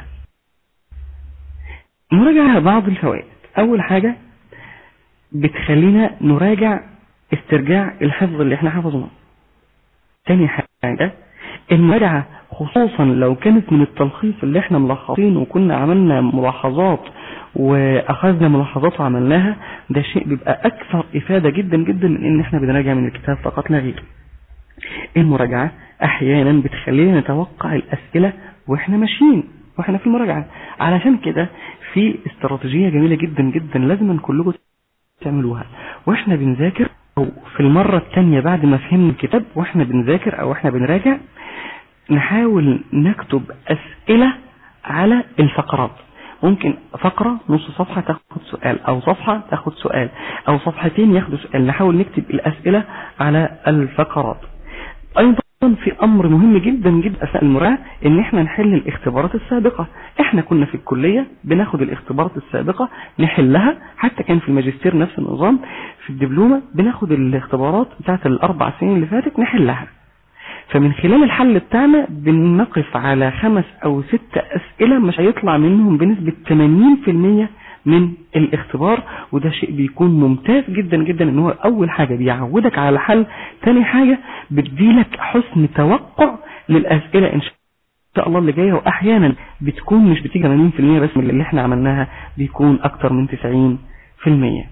S4: المراجعة بعض الفوائد أول حاجة بتخلينا نراجع استرجاع الحفظ اللي احنا حفظناه تاني حاجة المراجعة خصوصا لو كانت من التلخيص اللي احنا ملخصين وكنا عملنا ملاحظات واخذنا ملاحظات وعملناها ده شيء بيبقى اكثر افادة جدا جدا من ان احنا بنراجع من الكتاب فقط لا غير المراجعة احيانا بتخلينا نتوقع الاسئلة واحنا ماشيين واحنا في المراجعة علشان كده في استراتيجية جميلة جدا جدا لازم كلكم تعملوها واحنا بنذاكر او في المرة التانية بعد ما فهمنا الكتاب واحنا بنذاكر او احنا بنراجع نحاول نكتب اسئلة على الفقرات ممكن فقرة نص صفحة تاخد سؤال او صفحة تاخد سؤال او صفحتين ياخدوا سؤال نحاول نكتب الاسئلة على الفقرات ايضا في امر مهم جدا جدا اثناء المراجعه ان احنا نحل الاختبارات السابقة احنا كنا في الكلية بناخد الاختبارات السابقة نحلها حتى كان في الماجستير نفس النظام في الدبلومة بناخد الاختبارات بتاعت الاربع سنين اللي فاتت نحلها فمن خلال الحل بتاعنا بنقف على خمس او ست اسئلة مش هيطلع منهم بنسبة 80% من الاختبار وده شيء بيكون ممتاز جدا جدا ان هو اول حاجة بيعودك على الحل تاني حاجة بتديلك حسن توقع للاسئلة ان شاء الله اللي جاية واحيانا بتكون مش بتيجي 80% بس من اللي احنا عملناها بيكون اكتر من 90%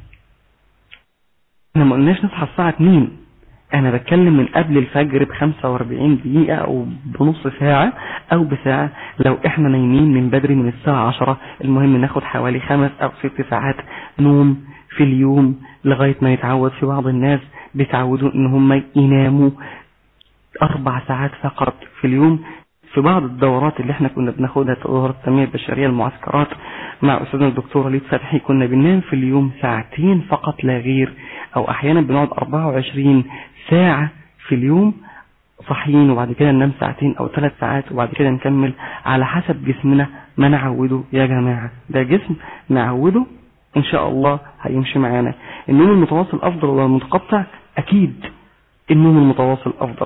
S4: احنا ما قلناش نصحى الساعة 2 انا بتكلم من قبل الفجر ب 45 دقيقة او بنص ساعة او بساعة لو احنا نايمين من بدري من الساعة 10 المهم ناخد حوالي خمس او ست ساعات نوم في اليوم لغاية ما يتعود في بعض الناس بيتعودوا ان هم يناموا اربع ساعات فقط في اليوم في بعض الدورات اللي احنا كنا بناخدها دورات التنمية البشرية المعسكرات مع أستاذنا الدكتور وليد فتحي كنا بننام في اليوم ساعتين فقط لا غير أو أحيانا بنقعد 24 ساعة في اليوم صحيين وبعد كده ننام ساعتين أو ثلاث ساعات وبعد كده نكمل على حسب جسمنا ما نعوده يا جماعة ده جسم نعوده إن شاء الله هيمشي معانا النوم المتواصل أفضل ولا المتقطع أكيد النوم المتواصل أفضل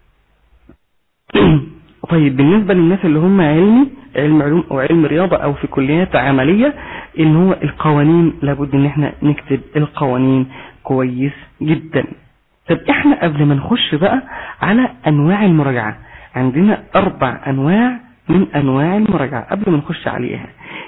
S4: طيب بالنسبة للناس اللي هم علمي علم علوم او علم رياضة او في كليات عملية ان هو القوانين لابد ان احنا نكتب القوانين كويس جدا طب احنا قبل ما نخش بقى على انواع المراجعة عندنا اربع انواع من انواع المراجعة قبل ما نخش عليها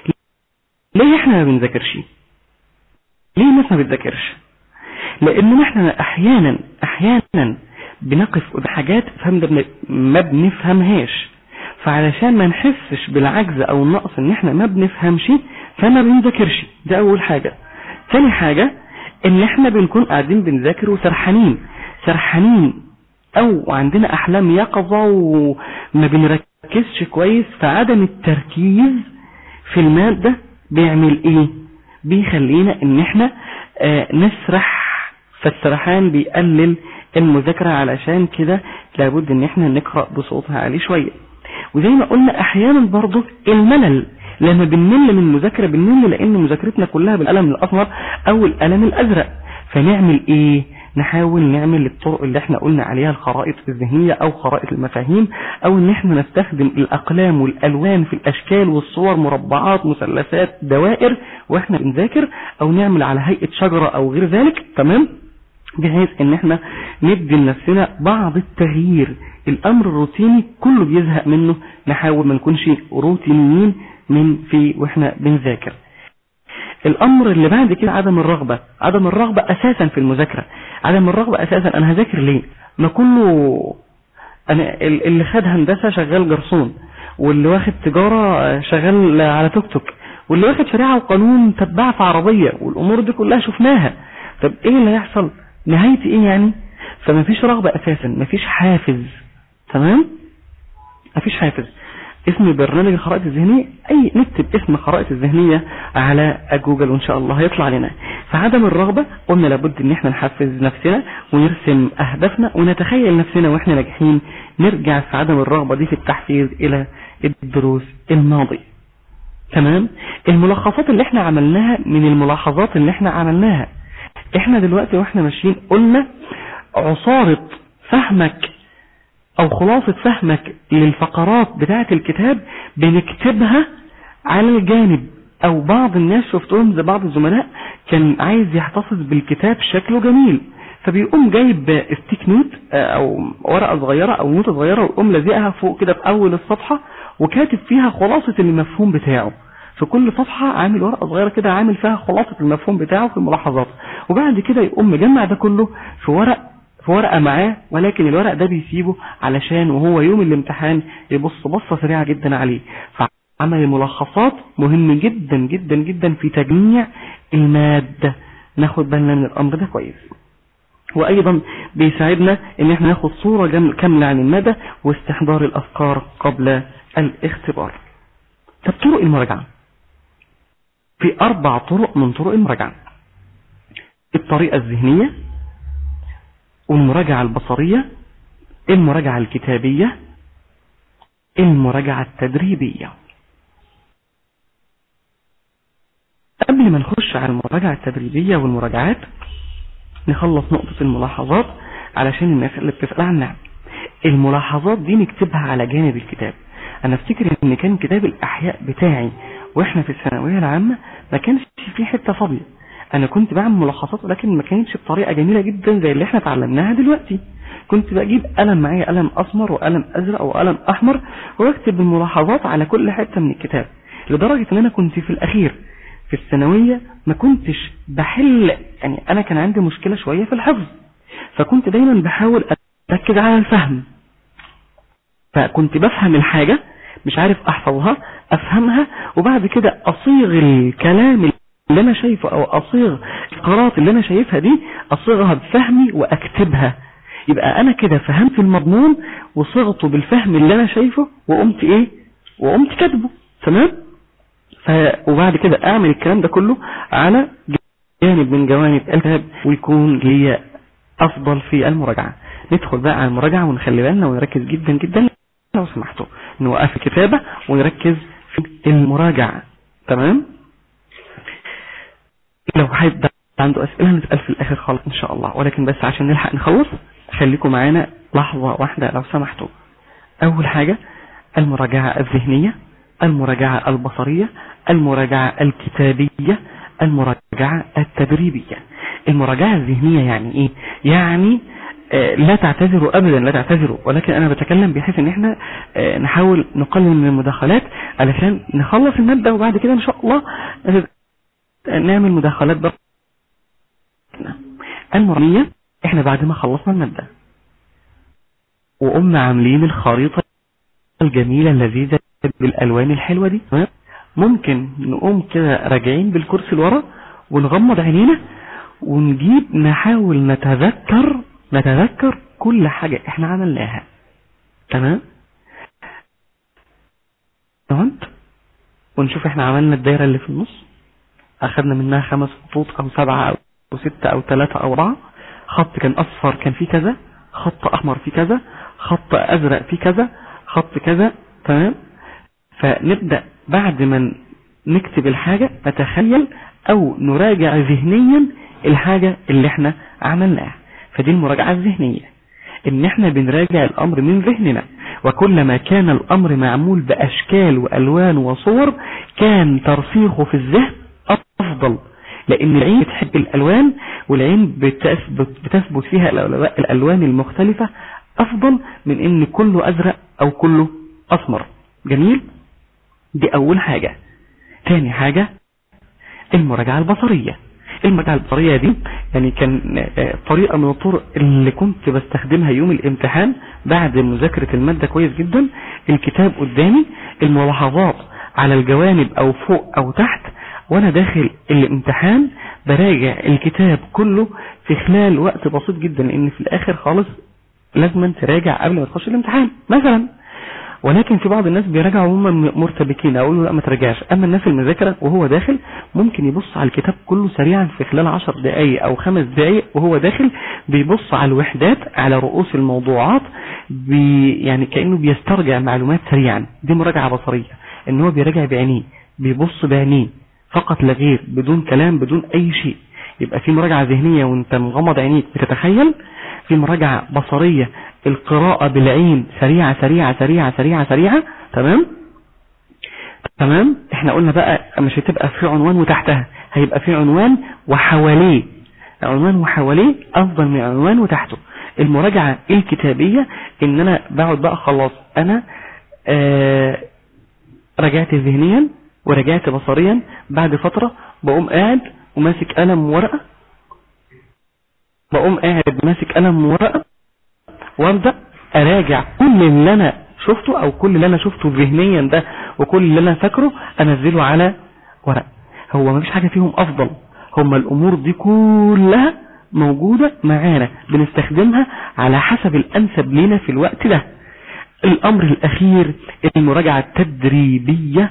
S4: ليه احنا ما بنذاكرش ليه الناس ما بتذاكرش لان احنا احيانا احيانا بنقف قدام حاجات فهم ما بنفهمهاش فعلشان ما نحسش بالعجز او النقص ان احنا ما بنفهمش فما بنذاكرش ده اول حاجة تاني حاجة ان احنا بنكون قاعدين بنذاكر وسرحانين سرحانين او عندنا احلام يقظة وما بنركزش كويس فعدم التركيز في المادة بيعمل ايه بيخلينا ان احنا آه نسرح فالسرحان بيقلل المذاكرة علشان كده لابد ان احنا نقرأ بصوتها عالي شوية وزي ما قلنا احيانا برضو الملل لما بنمل من المذاكرة بنمل لان مذاكرتنا كلها بالقلم الاسمر او القلم الازرق فنعمل ايه نحاول نعمل الطرق اللي احنا قلنا عليها الخرائط الذهنية او خرائط المفاهيم او ان احنا نستخدم الاقلام والالوان في الاشكال والصور مربعات مثلثات دوائر واحنا بنذاكر او نعمل على هيئة شجرة او غير ذلك تمام بحيث ان احنا ندي لنفسنا بعض التغيير الامر الروتيني كله بيزهق منه نحاول ما نكونش روتينيين من في واحنا بنذاكر الامر اللي بعد كده عدم الرغبة عدم الرغبة اساسا في المذاكرة عدم الرغبة اساسا انا هذاكر ليه ما كله انا اللي خد هندسة شغال جرسون واللي واخد تجارة شغال على توك توك واللي واخد شريعة وقانون تبع في عربية والامور دي كلها شفناها طب ايه اللي هيحصل نهايتي ايه يعني فما فيش رغبة اساسا ما فيش حافز تمام ما فيش حافز اسم برنامج الخرائط الذهنية اي نكتب اسم الخرائط الذهنية على جوجل وان شاء الله هيطلع لنا فعدم الرغبة قلنا لابد ان احنا نحفز نفسنا ونرسم اهدافنا ونتخيل نفسنا واحنا ناجحين نرجع في عدم الرغبة دي في التحفيز الى الدروس الماضية تمام الملخصات اللي احنا عملناها من الملاحظات اللي احنا عملناها احنا دلوقتي واحنا ماشيين قلنا عصارة فهمك او خلاصة فهمك للفقرات بتاعة الكتاب بنكتبها على الجانب او بعض الناس شفتهم زي بعض الزملاء كان عايز يحتفظ بالكتاب شكله جميل فبيقوم جايب ستيك نوت او ورقة صغيرة او نوتة صغيرة ويقوم لازقها فوق كده في اول الصفحة وكاتب فيها خلاصة المفهوم بتاعه في كل صفحة عامل ورقة صغيرة كده عامل فيها خلاصة المفهوم بتاعه في الملاحظات وبعد كده يقوم مجمع ده كله في ورق في ورقة معاه ولكن الورق ده بيسيبه علشان وهو يوم الامتحان يبص بصة سريعة جدا عليه فعمل الملخصات مهم جدا جدا جدا في تجميع المادة ناخد بالنا من الأمر ده كويس وأيضا بيساعدنا ان احنا ناخد صورة جم- كاملة عن المادة واستحضار الأفكار قبل الاختبار طب طرق المراجعة في أربع طرق من طرق المراجعة الطريقة الذهنية والمراجعة البصرية المراجعة الكتابية المراجعة التدريبية قبل ما نخش على المراجعة التدريبية والمراجعات نخلص نقطة الملاحظات علشان الناس اللي بتسأل عنها الملاحظات دي نكتبها على جانب الكتاب انا افتكر ان كان كتاب الاحياء بتاعي واحنا في الثانوية العامة ما كانش فيه حتة فاضية انا كنت بعمل ملخصات ولكن ما كانتش بطريقة جميلة جدا زي اللي احنا اتعلمناها دلوقتي كنت بجيب قلم معايا قلم اسمر وقلم ازرق وقلم احمر واكتب الملاحظات على كل حتة من الكتاب لدرجة ان انا كنت في الاخير في الثانوية ما كنتش بحل يعني انا كان عندي مشكلة شوية في الحفظ فكنت دايما بحاول اركز على الفهم فكنت بفهم الحاجة مش عارف احفظها افهمها وبعد كده اصيغ الكلام اللي انا شايفه او اصيغ القرارات اللي انا شايفها دي اصيغها بفهمي واكتبها يبقى انا كده فهمت المضمون وصيغته بالفهم اللي انا شايفه وقمت ايه وقمت كاتبه تمام ف... وبعد كده اعمل الكلام ده كله على جانب من جوانب الكتاب ويكون لي افضل في المراجعة ندخل بقى على المراجعة ونخلي بالنا ونركز جدا جدا لو سمحتوا نوقف الكتابة ونركز في المراجعة تمام لو حد عنده اسئلة نسأل في الاخر خالص ان شاء الله ولكن بس عشان نلحق نخلص خليكم معانا لحظة واحدة لو سمحتوا اول حاجة المراجعة الذهنية المراجعة البصرية المراجعة الكتابية المراجعة التدريبية المراجعة الذهنية يعني ايه يعني آه لا تعتذروا ابدا لا تعتذروا ولكن انا بتكلم بحيث ان احنا آه نحاول نقلل من المداخلات علشان نخلص المادة وبعد كده ان شاء الله آه نعمل مداخلات بقى المرمية احنا بعد ما خلصنا المادة وقمنا عاملين الخريطة الجميلة اللذيذة بالالوان الحلوة دي ممكن نقوم كده راجعين بالكرسي لورا ونغمض عينينا ونجيب نحاول نتذكر نتذكر كل حاجة احنا عملناها تمام تمام ونشوف احنا عملنا الدايرة اللي في النص اخدنا منها خمس خطوط او سبعة او ستة او ثلاثة او اربعة خط كان اصفر كان فيه كذا خط احمر فيه كذا خط ازرق فيه كذا خط كذا تمام فنبدأ بعد ما نكتب الحاجة نتخيل او نراجع ذهنيا الحاجة اللي احنا عملناها فدي المراجعة الذهنية ان احنا بنراجع الامر من ذهننا وكلما كان الامر معمول باشكال والوان وصور كان ترسيخه في الذهن افضل لان العين بتحب الالوان والعين بتثبت, بتثبت فيها الالوان المختلفة افضل من ان كله ازرق او كله اسمر جميل دي اول حاجة تاني حاجة المراجعة البصرية المراجعة البصرية دي يعني كان طريقة من الطرق اللي كنت بستخدمها يوم الامتحان بعد مذاكرة المادة كويس جدا الكتاب قدامي الملاحظات على الجوانب او فوق او تحت وانا داخل الامتحان براجع الكتاب كله في خلال وقت بسيط جدا لان في الاخر خالص لازم تراجع قبل ما تخش الامتحان مثلا ولكن في بعض الناس بيراجعوا هم مرتبكين اقول له لا ما تراجعش اما الناس المذاكره وهو داخل ممكن يبص على الكتاب كله سريعا في خلال 10 دقائق او خمس دقائق وهو داخل بيبص على الوحدات على رؤوس الموضوعات بي يعني كانه بيسترجع معلومات سريعا دي مراجعه بصريه ان هو بيراجع بعينيه بيبص بعينيه فقط لا غير بدون كلام بدون اي شيء يبقى في مراجعه ذهنيه وانت مغمض عينيك بتتخيل في مراجعه بصريه القراءة بالعين سريعة سريعة سريعة سريعة سريعة تمام تمام احنا قلنا بقى مش هتبقى في عنوان وتحتها هيبقى في عنوان وحواليه عنوان وحواليه افضل من عنوان وتحته المراجعة الكتابية ان انا بقعد بقى خلاص انا آه رجعت ذهنيا ورجعت بصريا بعد فترة بقوم قاعد وماسك قلم وورقة بقوم قاعد ماسك قلم وورقة وابدا اراجع كل اللي انا شفته او كل اللي انا شفته ذهنيا ده وكل اللي انا فاكره انزله على ورق هو مفيش حاجة فيهم افضل هما الامور دي كلها موجودة معانا بنستخدمها على حسب الانسب لنا في الوقت ده الامر الاخير المراجعة التدريبية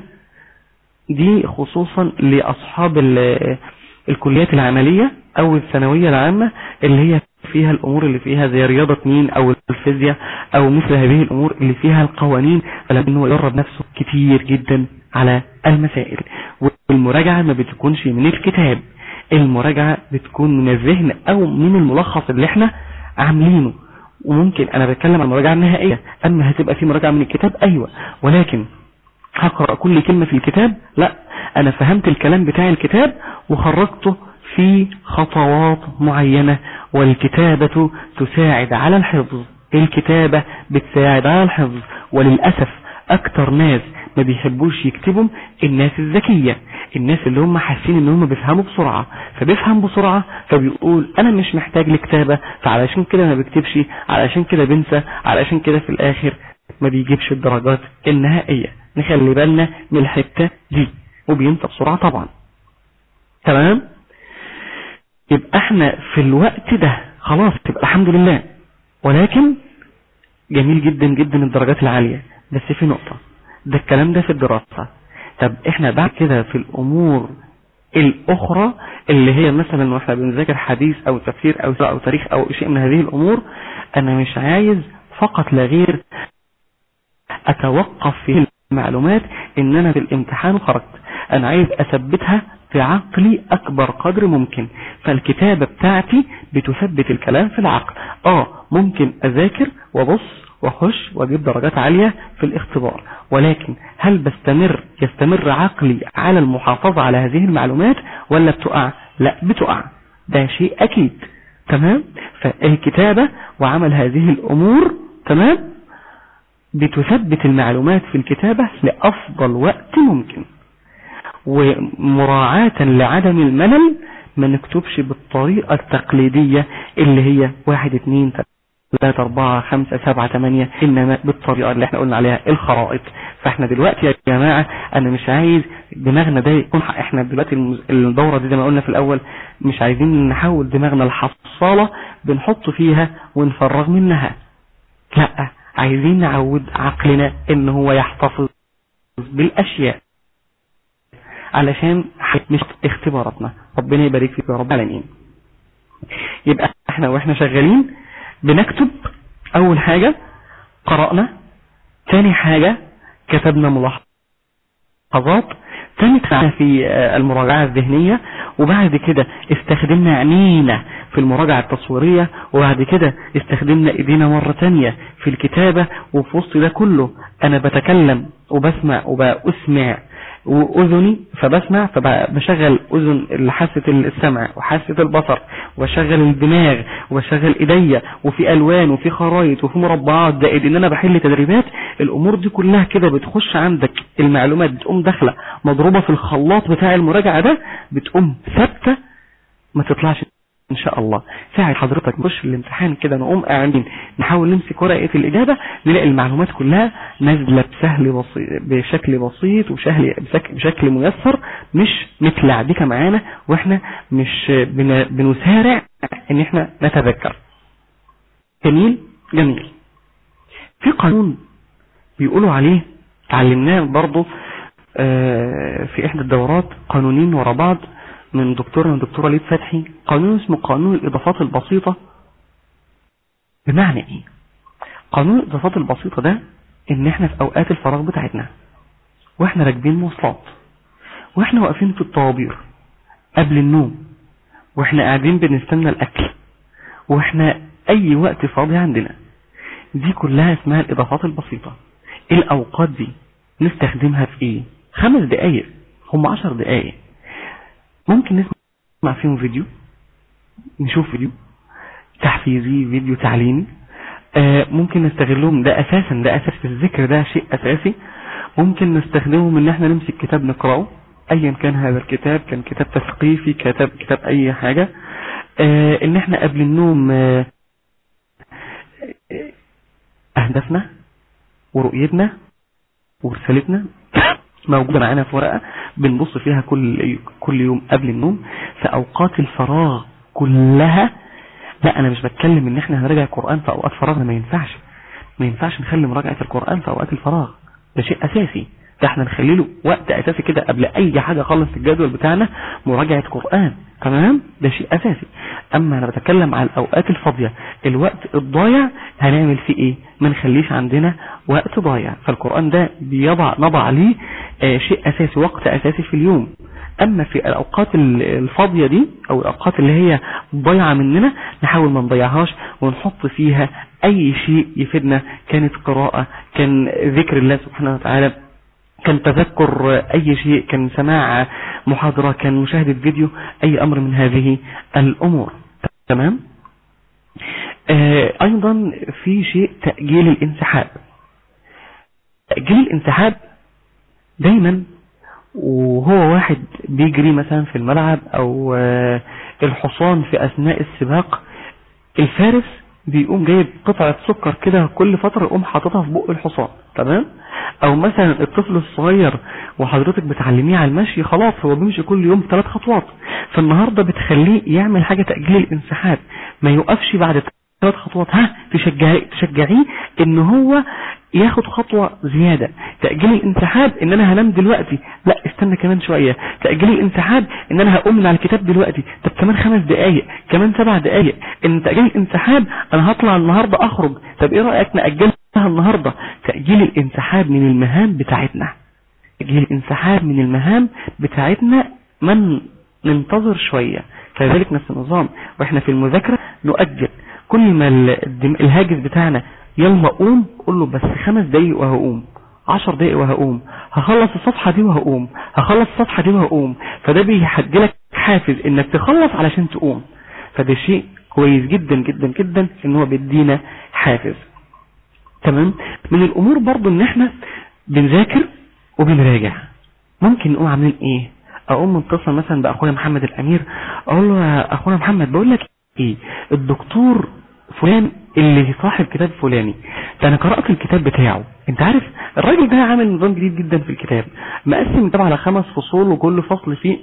S4: دي خصوصا لاصحاب الكليات العملية او الثانوية العامة اللي هي فيها الامور اللي فيها زي رياضة مين او الفيزياء او مثل هذه الامور اللي فيها القوانين فلانه يدرب نفسه كتير جدا على المسائل والمراجعة ما بتكونش من الكتاب المراجعة بتكون من الذهن او من الملخص اللي احنا عاملينه وممكن انا بتكلم عن المراجعة النهائية اما هتبقى في مراجعة من الكتاب ايوه ولكن هقرأ كل كلمة في الكتاب لا انا فهمت الكلام بتاع الكتاب وخرجته في خطوات معينة والكتابة تساعد على الحفظ الكتابة بتساعد على الحفظ وللأسف أكتر ناس ما بيحبوش يكتبوا الناس الذكية الناس اللي هم حاسين ان هم بيفهموا بسرعة فبيفهم بسرعة فبيقول انا مش محتاج لكتابة فعلشان كده ما بكتبش علشان كده بنسى علشان كده في الاخر ما بيجيبش الدرجات النهائية نخلي بالنا من الحتة دي وبينسى بسرعة طبعا تمام يبقى احنا في الوقت ده خلاص تبقى الحمد لله ولكن جميل جدا جدا الدرجات العالية بس في نقطة ده الكلام ده في الدراسة طب احنا بعد كده في الامور الاخرى اللي هي مثلا واحنا بنذاكر حديث او تفسير او او تاريخ او شيء من هذه الامور انا مش عايز فقط لا غير اتوقف في المعلومات ان انا في الامتحان خرجت انا عايز اثبتها في عقلي اكبر قدر ممكن فالكتابة بتاعتي بتثبت الكلام في العقل اه ممكن اذاكر وابص واخش واجيب درجات عالية في الاختبار ولكن هل بستمر يستمر عقلي على المحافظة على هذه المعلومات ولا بتقع لا بتقع ده شيء اكيد تمام فالكتابة وعمل هذه الامور تمام بتثبت المعلومات في الكتابة لافضل وقت ممكن ومراعاة لعدم الملل ما نكتبش بالطريقة التقليدية اللي هي واحد اتنين ثلاثة اربعة خمسة سبعة تمانية انما بالطريقة اللي احنا قلنا عليها الخرائط فاحنا دلوقتي يا جماعة انا مش عايز دماغنا ده يكون احنا دلوقتي الدورة دي زي ما قلنا في الاول مش عايزين نحول دماغنا الحصالة بنحط فيها ونفرغ منها لا عايزين نعود عقلنا ان هو يحتفظ بالاشياء علشان مش اختباراتنا ربنا يبارك فيك يا رب العالمين يبقى احنا واحنا شغالين بنكتب اول حاجة قرأنا تاني حاجة كتبنا ملاحظات تالت حاجة في المراجعة الذهنية وبعد كده استخدمنا عينينا في المراجعة التصويرية وبعد كده استخدمنا ايدينا مرة تانية في الكتابة وفي وسط ده كله انا بتكلم وبسمع وبأسمع واذني فبسمع فبشغل اذن لحاسة السمع وحاسة البصر وبشغل الدماغ وبشغل ايديا وفي الوان وفي خرايط وفي مربعات زائد ان انا بحل تدريبات الامور دي كلها كده بتخش عندك المعلومات بتقوم داخله مضروبة في الخلاط بتاع المراجعة ده بتقوم ثابتة ما تطلعش ان شاء الله ساعة حضرتك نخش الامتحان كده نقوم قاعدين نحاول نمسك ورقة الاجابة نلاقي المعلومات كلها نازلة بسهل بسيط بشكل بسيط وبشكل بشكل ميسر مش متلعبكة معانا واحنا مش بن بنسارع ان احنا نتذكر جميل جميل في قانون بيقولوا عليه تعلمناه برضه آه، في احدى الدورات قانونين ورا بعض من دكتورنا الدكتور وليد فتحي قانون اسمه قانون الاضافات البسيطة بمعنى ايه قانون الاضافات البسيطة ده ان احنا في اوقات الفراغ بتاعتنا واحنا راكبين مواصلات واحنا واقفين في الطوابير قبل النوم واحنا قاعدين بنستنى الاكل واحنا اي وقت فاضي عندنا دي كلها اسمها الاضافات البسيطة الاوقات دي نستخدمها في ايه خمس دقايق هم عشر دقايق ممكن نسمع فيهم فيديو نشوف فيديو تحفيزي فيديو تعليمي آه ممكن نستغلهم ده اساسا ده اساس في الذكر ده شيء اساسي ممكن نستخدمهم ان احنا نمسك كتاب نقرأه ايا كان هذا الكتاب كان كتاب تثقيفي كتاب كتاب اي حاجة آه ان احنا قبل النوم آه اهدافنا ورؤيتنا ورسالتنا موجودة معانا في ورقة بنبص فيها كل كل يوم قبل النوم في اوقات الفراغ كلها لا انا مش بتكلم ان احنا هنراجع القرآن في اوقات فراغنا ما ينفعش ما ينفعش نخلي مراجعة القرآن في اوقات الفراغ ده شيء اساسي ده احنا نخلي له وقت اساسي كده قبل اي حاجة خالص في الجدول بتاعنا مراجعة قرآن تمام ده شيء اساسي اما انا بتكلم على الاوقات الفاضية الوقت الضايع هنعمل فيه ايه ما نخليش عندنا وقت ضايع فالقرآن ده بيضع نضع ليه آه شيء اساسي وقت اساسي في اليوم اما في الاوقات الفاضية دي او الاوقات اللي هي ضايعة مننا نحاول ما نضيعهاش ونحط فيها اي شيء يفيدنا كانت قراءة كان ذكر الله سبحانه وتعالى كان تذكر اي شيء كان سماع محاضرة كان مشاهدة فيديو اي امر من هذه الامور تمام آه ايضا في شيء تأجيل الانسحاب تأجيل الانسحاب دايما وهو واحد بيجري مثلا في الملعب او آه الحصان في اثناء السباق الفارس بيقوم جايب قطعة سكر كده كل فترة يقوم حاططها في بق الحصان تمام او مثلا الطفل الصغير وحضرتك بتعلميه على المشي خلاص هو بيمشي كل يوم ثلاث خطوات فالنهاردة بتخليه يعمل حاجة تأجيل الانسحاب ما يوقفش بعد ثلاث خطوات ها تشجعي تشجعيه ان هو ياخد خطوة زيادة تأجيل الانسحاب ان انا هنام دلوقتي لا استنى كمان شوية تأجيل الانسحاب ان انا هقوم من على الكتاب دلوقتي طب كمان خمس دقايق كمان سبع دقايق ان تأجيل الانسحاب انا هطلع النهاردة اخرج طب ايه رأيك نأجلها النهاردة تأجيل الانسحاب من المهام بتاعتنا تأجيل الانسحاب من المهام بتاعتنا من ننتظر شوية كذلك نفس النظام واحنا في المذاكرة نؤجل كل ما الهاجس بتاعنا يلا قوم قول له بس خمس دقايق وهقوم عشر دقايق وهقوم هخلص الصفحة دي وهقوم هخلص الصفحة دي وهقوم فده بيحدلك حافز انك تخلص علشان تقوم فده شيء كويس جدا جدا جدا ان هو بيدينا حافز تمام من الامور برضو ان احنا بنذاكر وبنراجع ممكن نقوم عاملين ايه اقوم متصل مثلا باخويا محمد الامير اقول له يا اخويا محمد بقول لك ايه الدكتور فلان اللي صاحب كتاب فلاني ده انا قرأت الكتاب بتاعه انت عارف الراجل ده عامل نظام جديد جدا في الكتاب مقسم الكتاب على خمس فصول وكل فصل فيه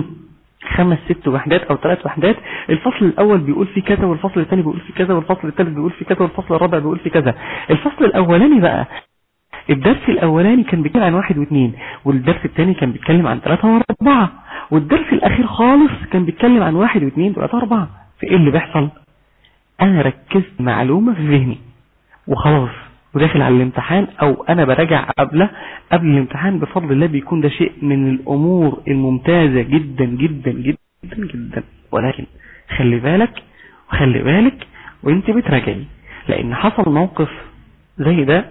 S4: خمس ست وحدات او ثلاث وحدات الفصل الاول بيقول فيه كذا والفصل الثاني بيقول فيه كذا والفصل الثالث بيقول فيه كذا والفصل الرابع بيقول فيه كذا الفصل الاولاني بقى الدرس الاولاني كان بيتكلم عن واحد واثنين والدرس الثاني كان بيتكلم عن ثلاثة واربعة والدرس الاخير خالص كان بيتكلم عن واحد واثنين ثلاثة واربعة في ايه اللي بيحصل انا ركزت معلومة في ذهني وخلاص وداخل على الامتحان او انا براجع قبله قبل الامتحان بفضل الله بيكون ده شيء من الامور الممتازة جدا جدا جدا جدا ولكن خلي بالك وخلي بالك وانت بتراجعي لان حصل موقف زي ده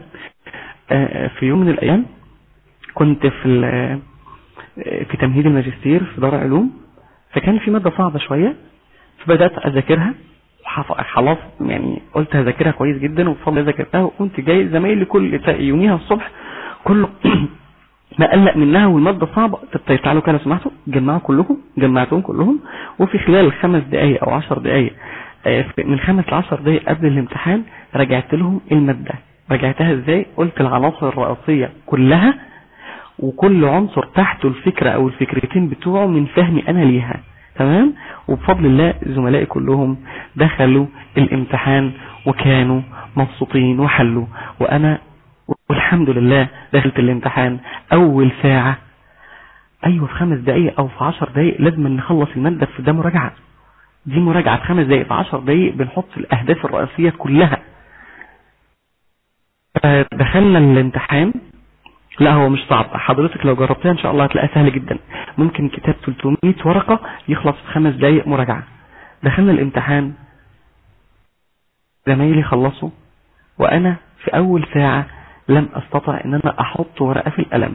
S4: في يوم من الايام كنت في في تمهيد الماجستير في دار علوم فكان في مادة صعبة شوية فبدأت اذاكرها خلاص يعني قلت هذاكرها كويس جدا وبفضل ذاكرتها وكنت جاي زمايلي كل يوميها الصبح كله ما قلق منها والمادة صعبة طيب تعالوا كده سمعتوا جمعوا كلكم جمعتهم كلهم وفي خلال خمس دقايق او عشر دقايق من خمس لعشر دقايق قبل الامتحان رجعت لهم المادة رجعتها ازاي قلت العناصر الرئيسية كلها وكل عنصر تحته الفكرة او الفكرتين بتوعه من فهمي انا ليها تمام وبفضل الله زملائي كلهم دخلوا الامتحان وكانوا مبسوطين وحلوا وانا والحمد لله دخلت الامتحان اول ساعة ايوه في خمس دقايق او في عشر دقايق لازم نخلص المادة في ده مراجعة دي مراجعة في خمس دقايق في عشر دقايق بنحط الاهداف الرئيسية كلها دخلنا الامتحان لا هو مش صعب حضرتك لو جربتها ان شاء الله هتلاقيها سهل جدا ممكن كتاب 300 ورقة يخلص في خمس دقايق مراجعة دخلنا الامتحان زمايلي خلصوا وانا في اول ساعة لم استطع ان انا احط ورقة في القلم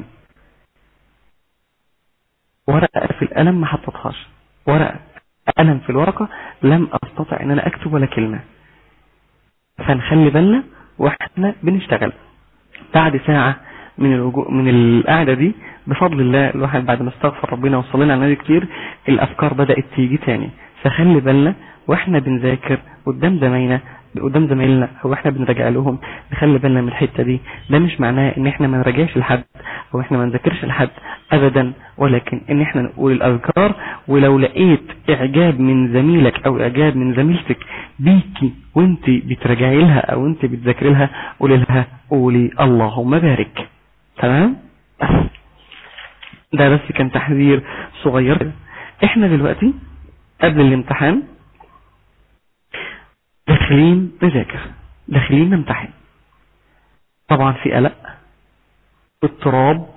S4: ورقة في القلم ما حطتهاش ورقة قلم في الورقة لم استطع ان انا اكتب ولا كلمة فنخلي بالنا واحنا بنشتغل بعد ساعة من الوجو... من القعدة دي بفضل الله الواحد بعد ما استغفر ربنا وصلينا على النبي كتير الافكار بدأت تيجي تاني فخلي بالنا واحنا بنذاكر قدام زمايلنا قدام زمايلنا او احنا بنراجع لهم نخلي بالنا من الحته دي ده مش معناه ان احنا ما نراجعش لحد او احنا ما نذاكرش لحد ابدا ولكن ان احنا نقول الاذكار ولو لقيت اعجاب من زميلك او اعجاب من زميلتك بيكي وانت بتراجعي لها او انت بتذاكري لها قولي لها قولي اللهم بارك تمام بس ده بس كان تحذير صغير احنا دلوقتي قبل الامتحان داخلين نذاكر داخلين نمتحن طبعا في قلق اضطراب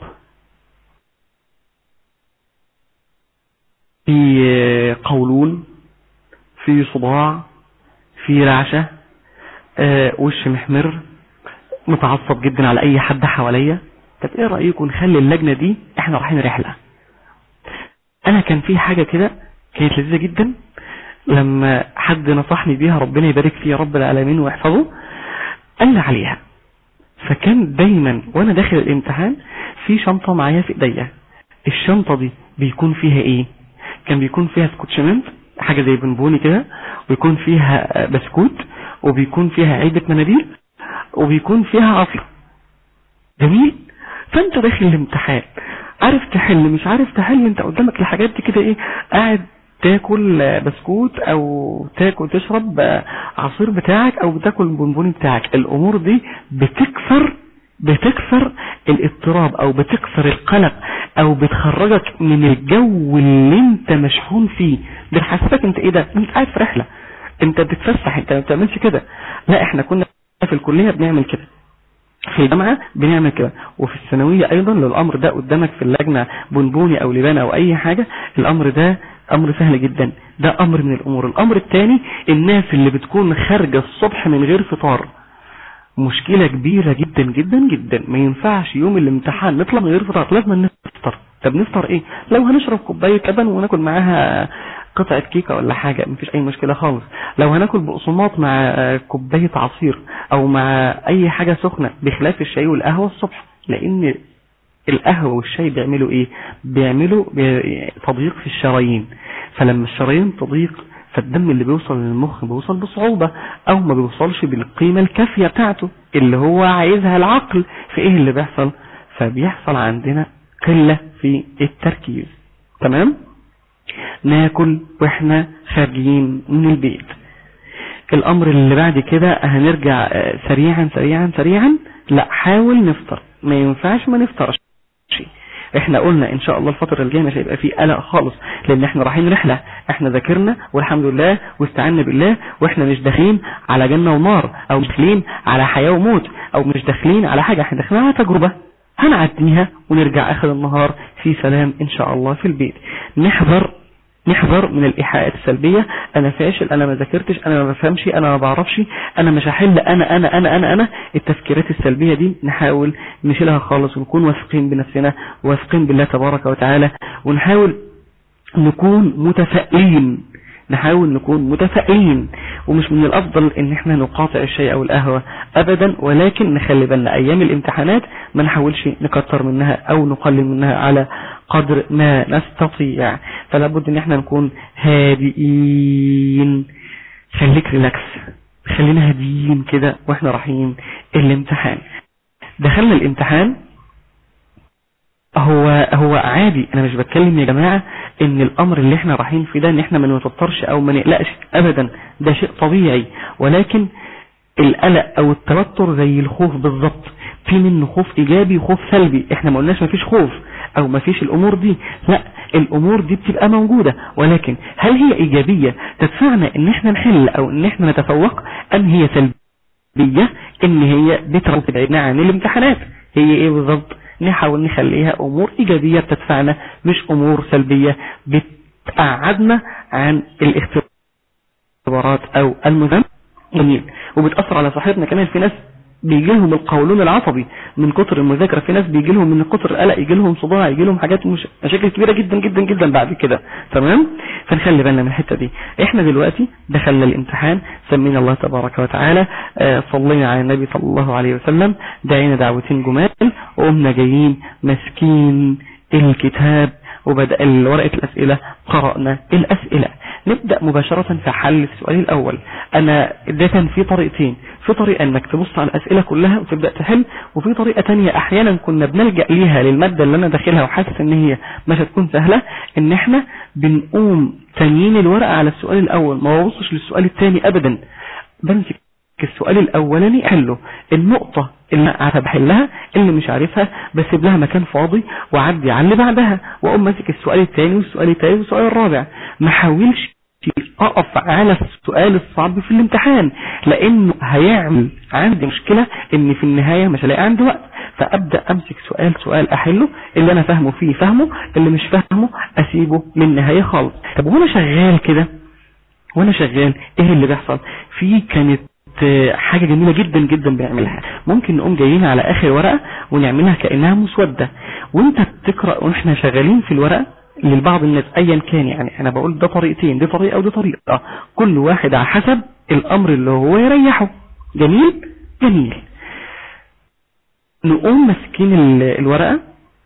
S4: في قولون في صداع في رعشة اه وش محمر متعصب جدا على اي حد حواليا طب ايه رأيكم نخلي اللجنة دي احنا رايحين رحلة انا كان في حاجة كده كانت لذيذة جدا لما حد نصحني بيها ربنا يبارك فيه يا رب العالمين ويحفظه قال لي عليها فكان دايما وانا داخل الامتحان في شنطة معايا في ايديا الشنطة دي بيكون فيها ايه كان بيكون فيها سكوتشمنت حاجة زي بنبوني كده ويكون فيها بسكوت وبيكون فيها علبة مناديل وبيكون فيها عصير جميل فانت داخل الامتحان عارف تحل مش عارف تحل انت قدامك الحاجات دي كده ايه قاعد تاكل بسكوت او تاكل تشرب عصير بتاعك او بتاكل البونبوني بتاعك الامور دي بتكسر بتكسر الاضطراب او بتكسر القلق او بتخرجك من الجو اللي انت مشحون فيه بتحسسك انت ايه ده انت قاعد في رحلة انت بتتفسح انت ما بتعملش كده لا احنا كنا في الكلية بنعمل كده في الجامعة بنعمل كده وفي الثانوية ايضا لو الامر ده قدامك في اللجنة بونبوني او لبانة او اي حاجة الامر ده امر سهل جدا ده امر من الامور الامر الثاني الناس اللي بتكون خارجة الصبح من غير فطار مشكلة كبيرة جدا جدا جدا ما ينفعش يوم الامتحان نطلع من غير فطار لازم نفطر طب نفطر ايه لو هنشرب كوباية لبن وناكل معاها قطعة كيكة ولا حاجة مفيش اي مشكلة خالص لو هناكل بقسماط مع كوباية عصير او مع اي حاجة سخنة بخلاف الشاي والقهوة الصبح لان القهوة والشاي بيعملوا ايه بيعملوا تضييق في الشرايين فلما الشرايين تضيق فالدم اللي بيوصل للمخ بيوصل بصعوبة او ما بيوصلش بالقيمة الكافية بتاعته اللي هو عايزها العقل فايه اللي بيحصل فبيحصل عندنا قلة في التركيز تمام ناكل واحنا خارجين من البيت الامر اللي بعد كده هنرجع سريعا سريعا سريعا لا حاول نفطر ما ينفعش ما نفطرش احنا قلنا ان شاء الله الفترة الجاية مش هيبقى فيه قلق خالص لان احنا رايحين رحلة احنا ذاكرنا والحمد لله واستعنا بالله واحنا مش داخلين على جنة ونار او مش داخلين على حياة وموت او مش داخلين على حاجة احنا داخلين على تجربة هنعديها ونرجع اخر النهار في سلام ان شاء الله في البيت نحذر نحذر من الايحاءات السلبية انا فاشل انا ما ذاكرتش انا ما بفهمش انا ما بعرفش انا مش هحل انا انا انا انا انا التفكيرات السلبية دي نحاول نشيلها خالص ونكون واثقين بنفسنا واثقين بالله تبارك وتعالى ونحاول نكون متفائلين نحاول نكون متفائلين ومش من الافضل ان احنا نقاطع الشيء او القهوة ابدا ولكن نخلي بالنا ايام الامتحانات ما نحاولش نكتر منها او نقلل منها على قدر ما نستطيع فلا بد ان احنا نكون هادئين خليك ريلاكس خلينا هاديين كده واحنا رايحين الامتحان دخلنا الامتحان هو هو عادي انا مش بتكلم يا جماعة ان الامر اللي احنا رايحين فيه ده ان احنا ما نتوترش او ما نقلقش ابدا ده شيء طبيعي ولكن القلق او التوتر زي الخوف بالظبط في منه خوف ايجابي وخوف سلبي احنا ما قلناش مفيش خوف او مفيش الامور دي لا الامور دي بتبقى موجودة ولكن هل هي ايجابية تدفعنا ان احنا نحل او ان احنا نتفوق ام هي سلبية ان هي بتبعدنا عن الامتحانات هي ايه بالظبط نحاول نخليها امور ايجابية بتدفعنا مش امور سلبية بتقعدنا عن الاختبارات او المذنب جميل وبتأثر على صحتنا كمان في ناس بيجي لهم القولون العصبي من كتر المذاكرة في ناس بيجي لهم من كتر القلق يجي لهم صداع يجي لهم حاجات مش مشاكل كبيرة جدا جدا جدا بعد كده تمام فنخلي بالنا من الحتة دي احنا دلوقتي دخلنا الامتحان سمينا الله تبارك وتعالى آه صلينا على النبي صلى الله عليه وسلم دعينا دعوتين جمال وقمنا جايين ماسكين الكتاب وبدأ ورقة الأسئلة قرأنا الأسئلة نبدأ مباشرة في حل السؤال الأول أنا ده كان في طريقتين في طريقة أنك تبص على الأسئلة كلها وتبدأ تحل وفي طريقة تانية أحيانا كنا بنلجأ ليها للمادة اللي أنا داخلها وحاسس أن هي مش هتكون سهلة أن احنا بنقوم تانيين الورقة على السؤال الأول ما ببصش للسؤال الثاني أبدا بمسك السؤال الأولاني أحله النقطة اللي عارفة بحلها اللي مش عارفها بسيب لها مكان فاضي وعدي على اللي بعدها وأقوم ماسك السؤال الثاني والسؤال الثالث والسؤال الرابع ما حاولش اقف على السؤال الصعب في الامتحان لانه هيعمل عندي مشكلة ان في النهاية مش هلاقي عندي وقت فابدأ امسك سؤال سؤال احله اللي انا فاهمه فيه فاهمه اللي مش فاهمه اسيبه من النهاية خالص طب وانا شغال كده وانا شغال ايه اللي بيحصل في كانت حاجة جميلة جدا جدا بنعملها ممكن نقوم جايين على اخر ورقة ونعملها كأنها مسودة وانت بتقرأ واحنا شغالين في الورقة للبعض الناس ايا كان يعني انا بقول ده طريقتين دي طريقة ودي طريقة كل واحد على حسب الامر اللي هو يريحه جميل جميل نقوم ماسكين الورقة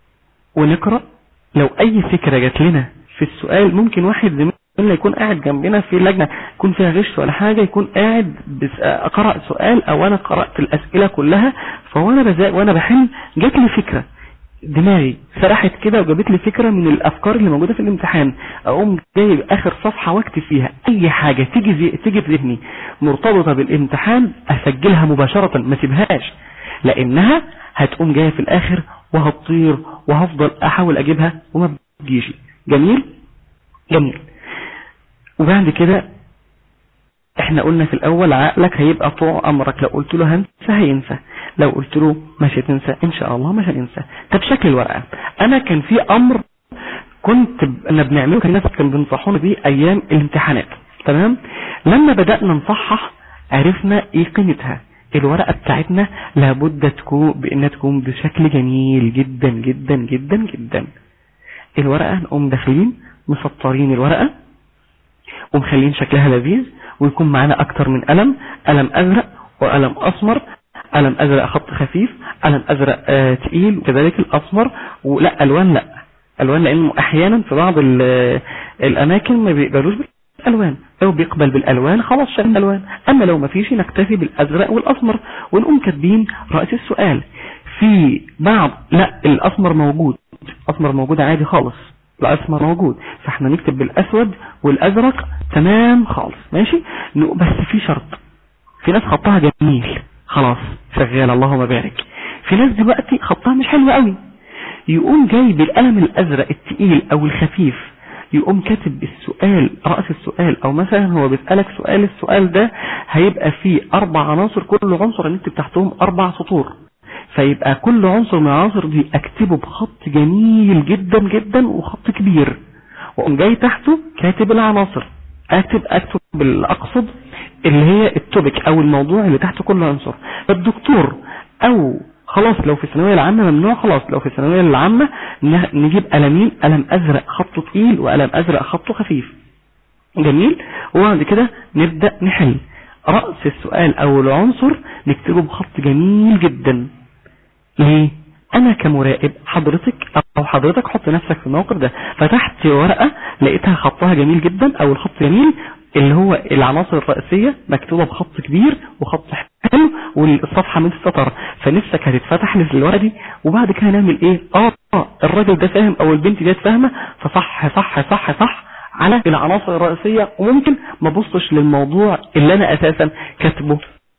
S4: ونقرأ لو اي فكرة جات لنا في السؤال ممكن واحد زميلنا يكون قاعد جنبنا في لجنة يكون فيها غش ولا حاجة يكون قاعد اقرأ سؤال او انا قرأت الاسئلة كلها فوانا بزاق وانا بحل جات لي فكرة دماغي سرحت كده وجابت لي فكرة من الافكار اللي موجودة في الامتحان اقوم جايب اخر صفحة واكتب فيها اي حاجة تيجي زي تيجي في ذهني مرتبطة بالامتحان اسجلها مباشرة ما سيبهاش لانها هتقوم جاية في الاخر وهتطير وهفضل احاول اجيبها وما بتجيش جميل جميل وبعد كده احنا قلنا في الاول عقلك هيبقى طوع امرك لو قلت له هنسى هينسى لو قلت له مش هتنسى ان شاء الله مش هننسى طب شكل الورقة انا كان في امر كنت انا بنعمله كان الناس كانوا بينصحونا بيه ايام الامتحانات تمام لما بدأنا نصحح عرفنا ايه قيمتها الورقة بتاعتنا لابد تكون بانها تكون بشكل جميل جدا جدا جدا جدا الورقة نقوم داخلين مسطرين الورقة ومخلين شكلها لذيذ ويكون معانا اكتر من قلم قلم ازرق وقلم اسمر قلم ازرق خط خفيف قلم ازرق آه تقيل وكذلك الاسمر ولا الوان لا الوان لانه احيانا في بعض الاماكن ما بيقبلوش بالالوان لو بيقبل بالالوان خلاص شغل الالوان اما لو ما فيش نكتفي بالازرق والاسمر ونقوم كاتبين راس السؤال في بعض لا الاسمر موجود الاسمر موجود عادي خالص الاسمر موجود فاحنا نكتب بالاسود والازرق تمام خالص ماشي بس في شرط في ناس خطها جميل خلاص شغال اللهم بارك في ناس دلوقتي خطها مش حلو قوي يقوم جاي بالقلم الازرق التقيل او الخفيف يقوم كاتب السؤال رأس السؤال او مثلا هو بيسألك سؤال السؤال ده هيبقى فيه اربع عناصر كل عنصر نكتب تحتهم اربع سطور فيبقى كل عنصر من العناصر دي اكتبه بخط جميل جدا جدا وخط كبير واقوم جاي تحته كاتب العناصر اكتب اكتب بالاقصد اللي هي التوبيك او الموضوع اللي تحت كل عنصر الدكتور او خلاص لو في الثانويه العامه ممنوع خلاص لو في الثانويه العامه نجيب قلمين قلم ازرق خطه تقيل وقلم ازرق خطه خفيف جميل وبعد كده نبدا نحل راس السؤال او العنصر نكتبه بخط جميل جدا ليه انا كمراقب حضرتك او حضرتك حط نفسك في الموقف ده فتحت ورقة لقيتها خطها جميل جدا او الخط جميل اللي هو العناصر الرئيسية مكتوبة بخط كبير وخط حلو والصفحة من السطر فنفسك هتتفتح للورقة دي وبعد كده نعمل ايه اه الراجل ده فاهم او البنت دي فاهمة فصح صح صح صح على العناصر الرئيسية وممكن ما بصش للموضوع اللي انا اساسا كاتبه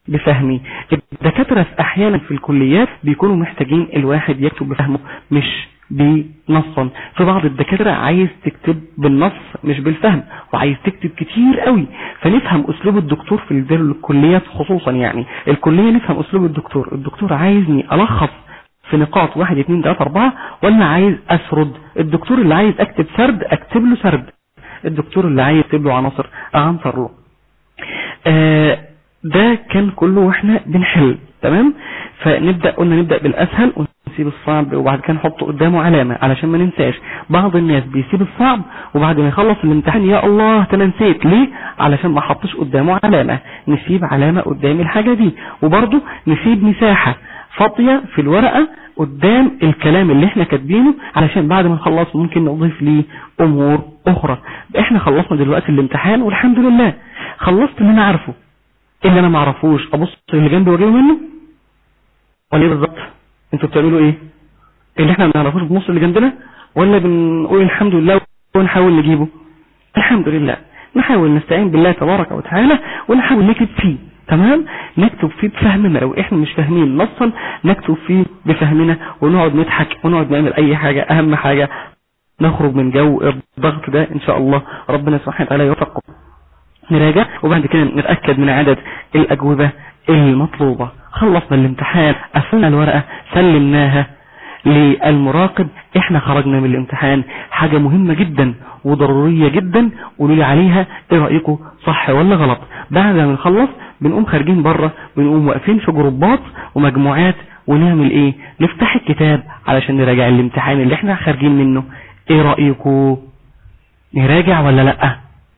S4: بفهمي الدكاترة في احيانا في الكليات بيكونوا محتاجين الواحد يكتب بفهمه مش بنصا في بعض الدكاترة عايز تكتب بالنص مش بالفهم وعايز تكتب كتير قوي فنفهم اسلوب الدكتور في الكليات خصوصا يعني الكلية نفهم اسلوب الدكتور الدكتور عايزني الخص في نقاط واحد اتنين تلاتة اربعة ولا عايز اسرد الدكتور اللي عايز اكتب سرد اكتب له سرد الدكتور اللي عايز يكتب له عناصر عنصر له آه ده كان كله واحنا بنحل تمام فنبدأ قلنا نبدأ بالاسهل ونسيب الصعب وبعد كده نحط قدامه علامة علشان ما ننساش بعض الناس بيسيب الصعب وبعد ما يخلص الامتحان يا الله انا نسيت ليه علشان ما حطش قدامه علامة نسيب علامة قدام الحاجة دي وبرضه نسيب مساحة فاضية في الورقة قدام الكلام اللي احنا كاتبينه علشان بعد ما نخلص ممكن نضيف ليه امور اخرى احنا خلصنا دلوقتي الامتحان والحمد لله خلصت اللي انا عارفه اللي انا ما اعرفوش ابص اللي جنبي واجيبه منه ولا ايه بالظبط انتوا بتعملوا ايه اللي احنا ما نعرفوش بنص اللي جنبنا ولا بنقول الحمد لله ونحاول نجيبه الحمد لله نحاول نستعين بالله تبارك وتعالى ونحاول نكتب فيه تمام نكتب فيه بفهمنا لو احنا مش فاهمين نصا نكتب فيه بفهمنا ونقعد نضحك ونقعد نعمل اي حاجة اهم حاجة نخرج من جو الضغط ده ان شاء الله ربنا سبحانه وتعالى يوفقكم نراجع وبعد كده نتأكد من عدد الأجوبة المطلوبة خلصنا الامتحان قفلنا الورقة سلمناها للمراقب احنا خرجنا من الامتحان حاجة مهمة جدا وضرورية جدا قولوا لي عليها ايه رأيكم صح ولا غلط بعد ما نخلص بنقوم خارجين بره بنقوم واقفين في جروبات ومجموعات ونعمل ايه نفتح الكتاب علشان نراجع الامتحان اللي احنا خارجين منه ايه رأيكم نراجع ولا لأ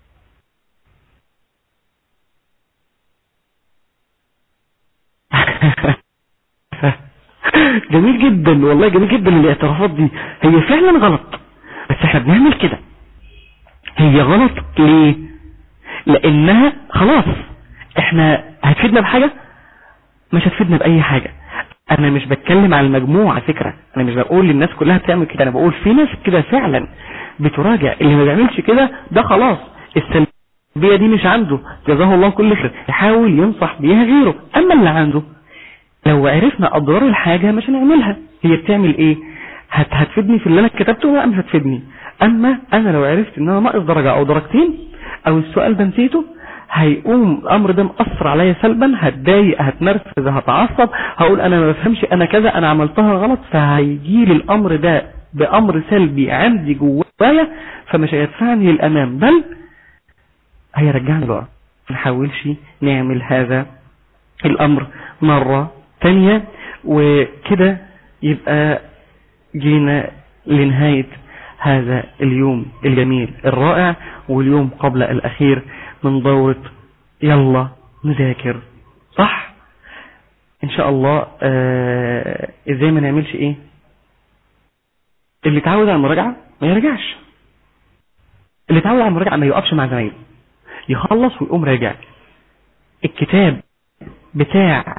S4: جميل جدا والله جميل جدا الاعترافات دي هي فعلا غلط بس احنا بنعمل كده هي غلط ليه لانها خلاص احنا هتفيدنا بحاجة مش هتفيدنا باي حاجة انا مش بتكلم على المجموع على فكرة انا مش بقول للناس كلها بتعمل كده انا بقول في ناس كده فعلا بتراجع اللي ما بيعملش كده ده خلاص السلبية دي مش عنده جزاه الله كل خير يحاول ينصح بيها غيره اما اللي عنده لو عرفنا اضرار الحاجة مش هنعملها هي بتعمل ايه هت هتفيدني في اللي انا كتبته لا مش هتفيدني اما انا لو عرفت ان انا ناقص درجة او درجتين او السؤال ده نسيته هيقوم الامر ده مأثر عليا سلبا هتضايق هتنرفز هتعصب هقول انا ما بفهمش انا كذا انا عملتها غلط فهيجي لي الامر ده بامر سلبي عندي جوايا فمش هيدفعني للامام بل هيرجعني لورا ما نحاولش نعمل هذا الامر مرة تانية وكده يبقى جينا لنهاية هذا اليوم الجميل الرائع واليوم قبل الأخير من دورة يلا نذاكر صح ان شاء الله آه ازاي ما نعملش ايه اللي اتعود على المراجعة ما يرجعش اللي اتعود على المراجعة ما يوقفش مع زمايله يخلص ويقوم راجع الكتاب بتاع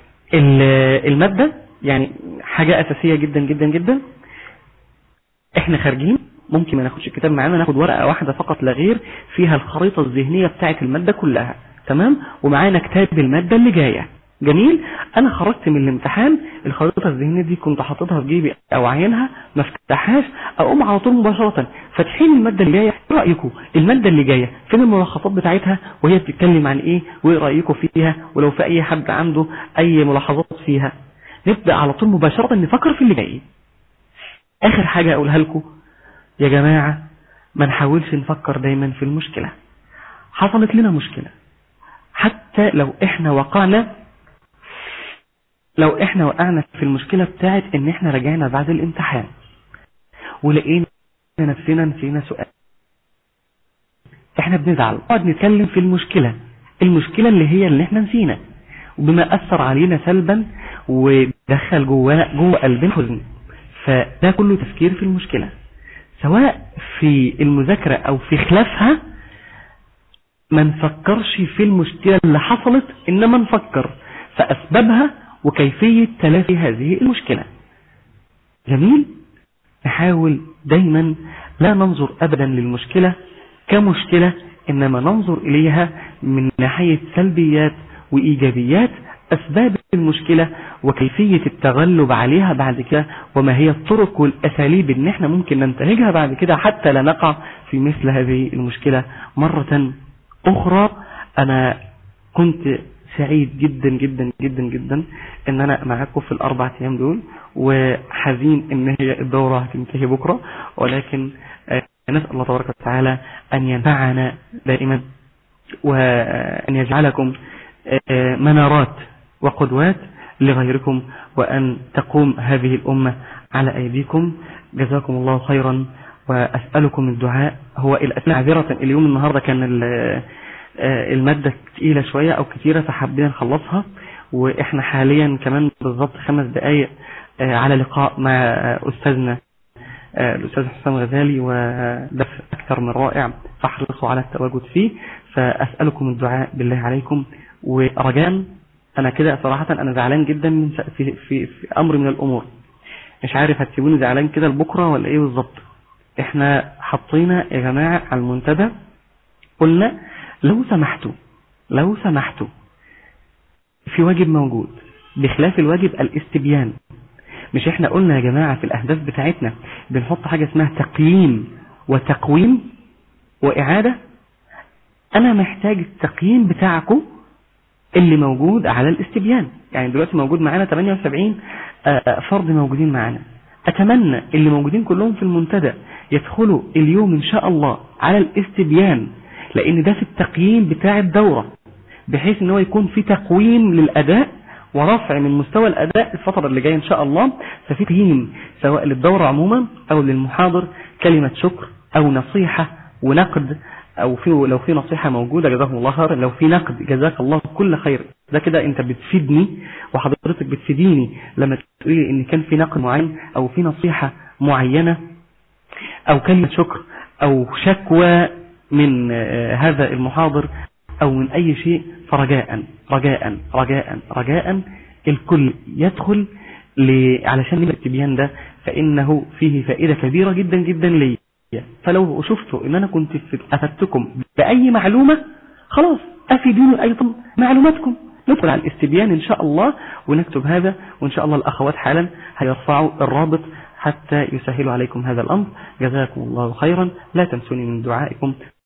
S4: المادة يعني حاجة أساسية جدا جدا جدا احنا خارجين ممكن ما ناخدش الكتاب معانا ناخد ورقة واحدة فقط لا غير فيها الخريطة الذهنية بتاعة المادة كلها تمام ومعانا كتاب المادة اللي جاية جميل انا خرجت من الامتحان الخريطة الذهنية دي كنت حاططها في جيبي او عينها ما افتحهاش اقوم على طول مباشرة فاتحين المادة اللي جاية ايه رأيكم المادة اللي جاية فين الملخصات بتاعتها وهي بتتكلم عن ايه وايه رأيكم فيها ولو في اي حد عنده اي ملاحظات فيها نبدأ على طول مباشرة نفكر في اللي جاي اخر حاجة اقولها لكم يا جماعة ما نحاولش نفكر دايما في المشكلة حصلت لنا مشكلة حتى لو احنا وقعنا لو احنا وقعنا في المشكلة بتاعت ان احنا رجعنا بعد الامتحان ولقينا نفسنا نسينا سؤال احنا بنزعل نقعد نتكلم في المشكلة المشكلة اللي هي اللي احنا نسينا وبما اثر علينا سلبا ودخل جوه جوه قلبنا حزن فده كله تفكير في المشكلة سواء في المذاكرة او في خلافها ما نفكرش في المشكلة اللي حصلت انما نفكر في اسبابها وكيفية تلافي هذه المشكلة جميل نحاول دايما لا ننظر ابدا للمشكلة كمشكلة انما ننظر اليها من ناحية سلبيات وإيجابيات أسباب المشكلة وكيفية التغلب عليها بعد كده وما هي الطرق والأساليب اللي احنا ممكن ننتهجها بعد كده حتى لا نقع في مثل هذه المشكلة مرة أخرى أنا كنت سعيد جدا جدا جدا جدا ان انا معاكم في الاربع ايام دول وحزين ان هي الدورة هتنتهي بكرة ولكن آه، نسأل الله تبارك وتعالى ان ينفعنا دائما وان يجعلكم آه، منارات وقدوات لغيركم وان تقوم هذه الامة على ايديكم جزاكم الله خيرا واسألكم الدعاء هو الاسئلة عذرة اليوم النهاردة كان ال- آه، المادة تقيلة شوية او كتيرة فحبينا نخلصها واحنا حاليا كمان بالضبط خمس دقايق آه، على لقاء مع آه، استاذنا آه، الاستاذ حسام غزالي ودرس اكثر من رائع فاحرصوا على التواجد فيه فاسالكم الدعاء بالله عليكم ورجاء انا كده صراحة انا زعلان جدا من س- في, في, في امر من الامور مش عارف هتسيبوني زعلان كده لبكره ولا ايه بالظبط احنا حطينا يا جماعة على المنتدى قلنا لو سمحتوا لو سمحتوا في واجب موجود بخلاف الواجب الاستبيان مش احنا قلنا يا جماعة في الاهداف بتاعتنا بنحط حاجة اسمها تقييم وتقويم واعادة انا محتاج التقييم بتاعكم اللي موجود على الاستبيان يعني دلوقتي موجود معانا 78 آه، فرد موجودين معانا اتمنى اللي موجودين كلهم في المنتدى يدخلوا اليوم ان شاء الله على الاستبيان لان ده في التقييم بتاع الدورة بحيث ان هو يكون في تقويم للاداء ورفع من مستوى الاداء الفترة اللي جاية ان شاء الله ففي تقييم سواء للدورة عموما او للمحاضر كلمة شكر او نصيحة ونقد او في لو في نصيحة موجودة جزاكم الله خير لو في نقد جزاك الله كل خير ده كده انت بتفيدني وحضرتك بتفيديني لما تقولي ان كان في نقد معين او في نصيحة معينة او كلمة شكر او شكوى من آه، هذا المحاضر او من اي شيء فرجاء رجاء رجاء رجاء الكل يدخل ل... علشان نبقى التبيان ده فانه فيه فائدة كبيرة جدا جدا لي فلو شفتوا ان انا كنت في- افدتكم باي معلومة خلاص افيدوني ايضا معلوماتكم ندخل على الاستبيان ان شاء الله ونكتب هذا وان شاء الله الاخوات حالا هيرفعوا الرابط حتى يسهلوا عليكم هذا الامر جزاكم الله خيرا لا تنسوني من دعائكم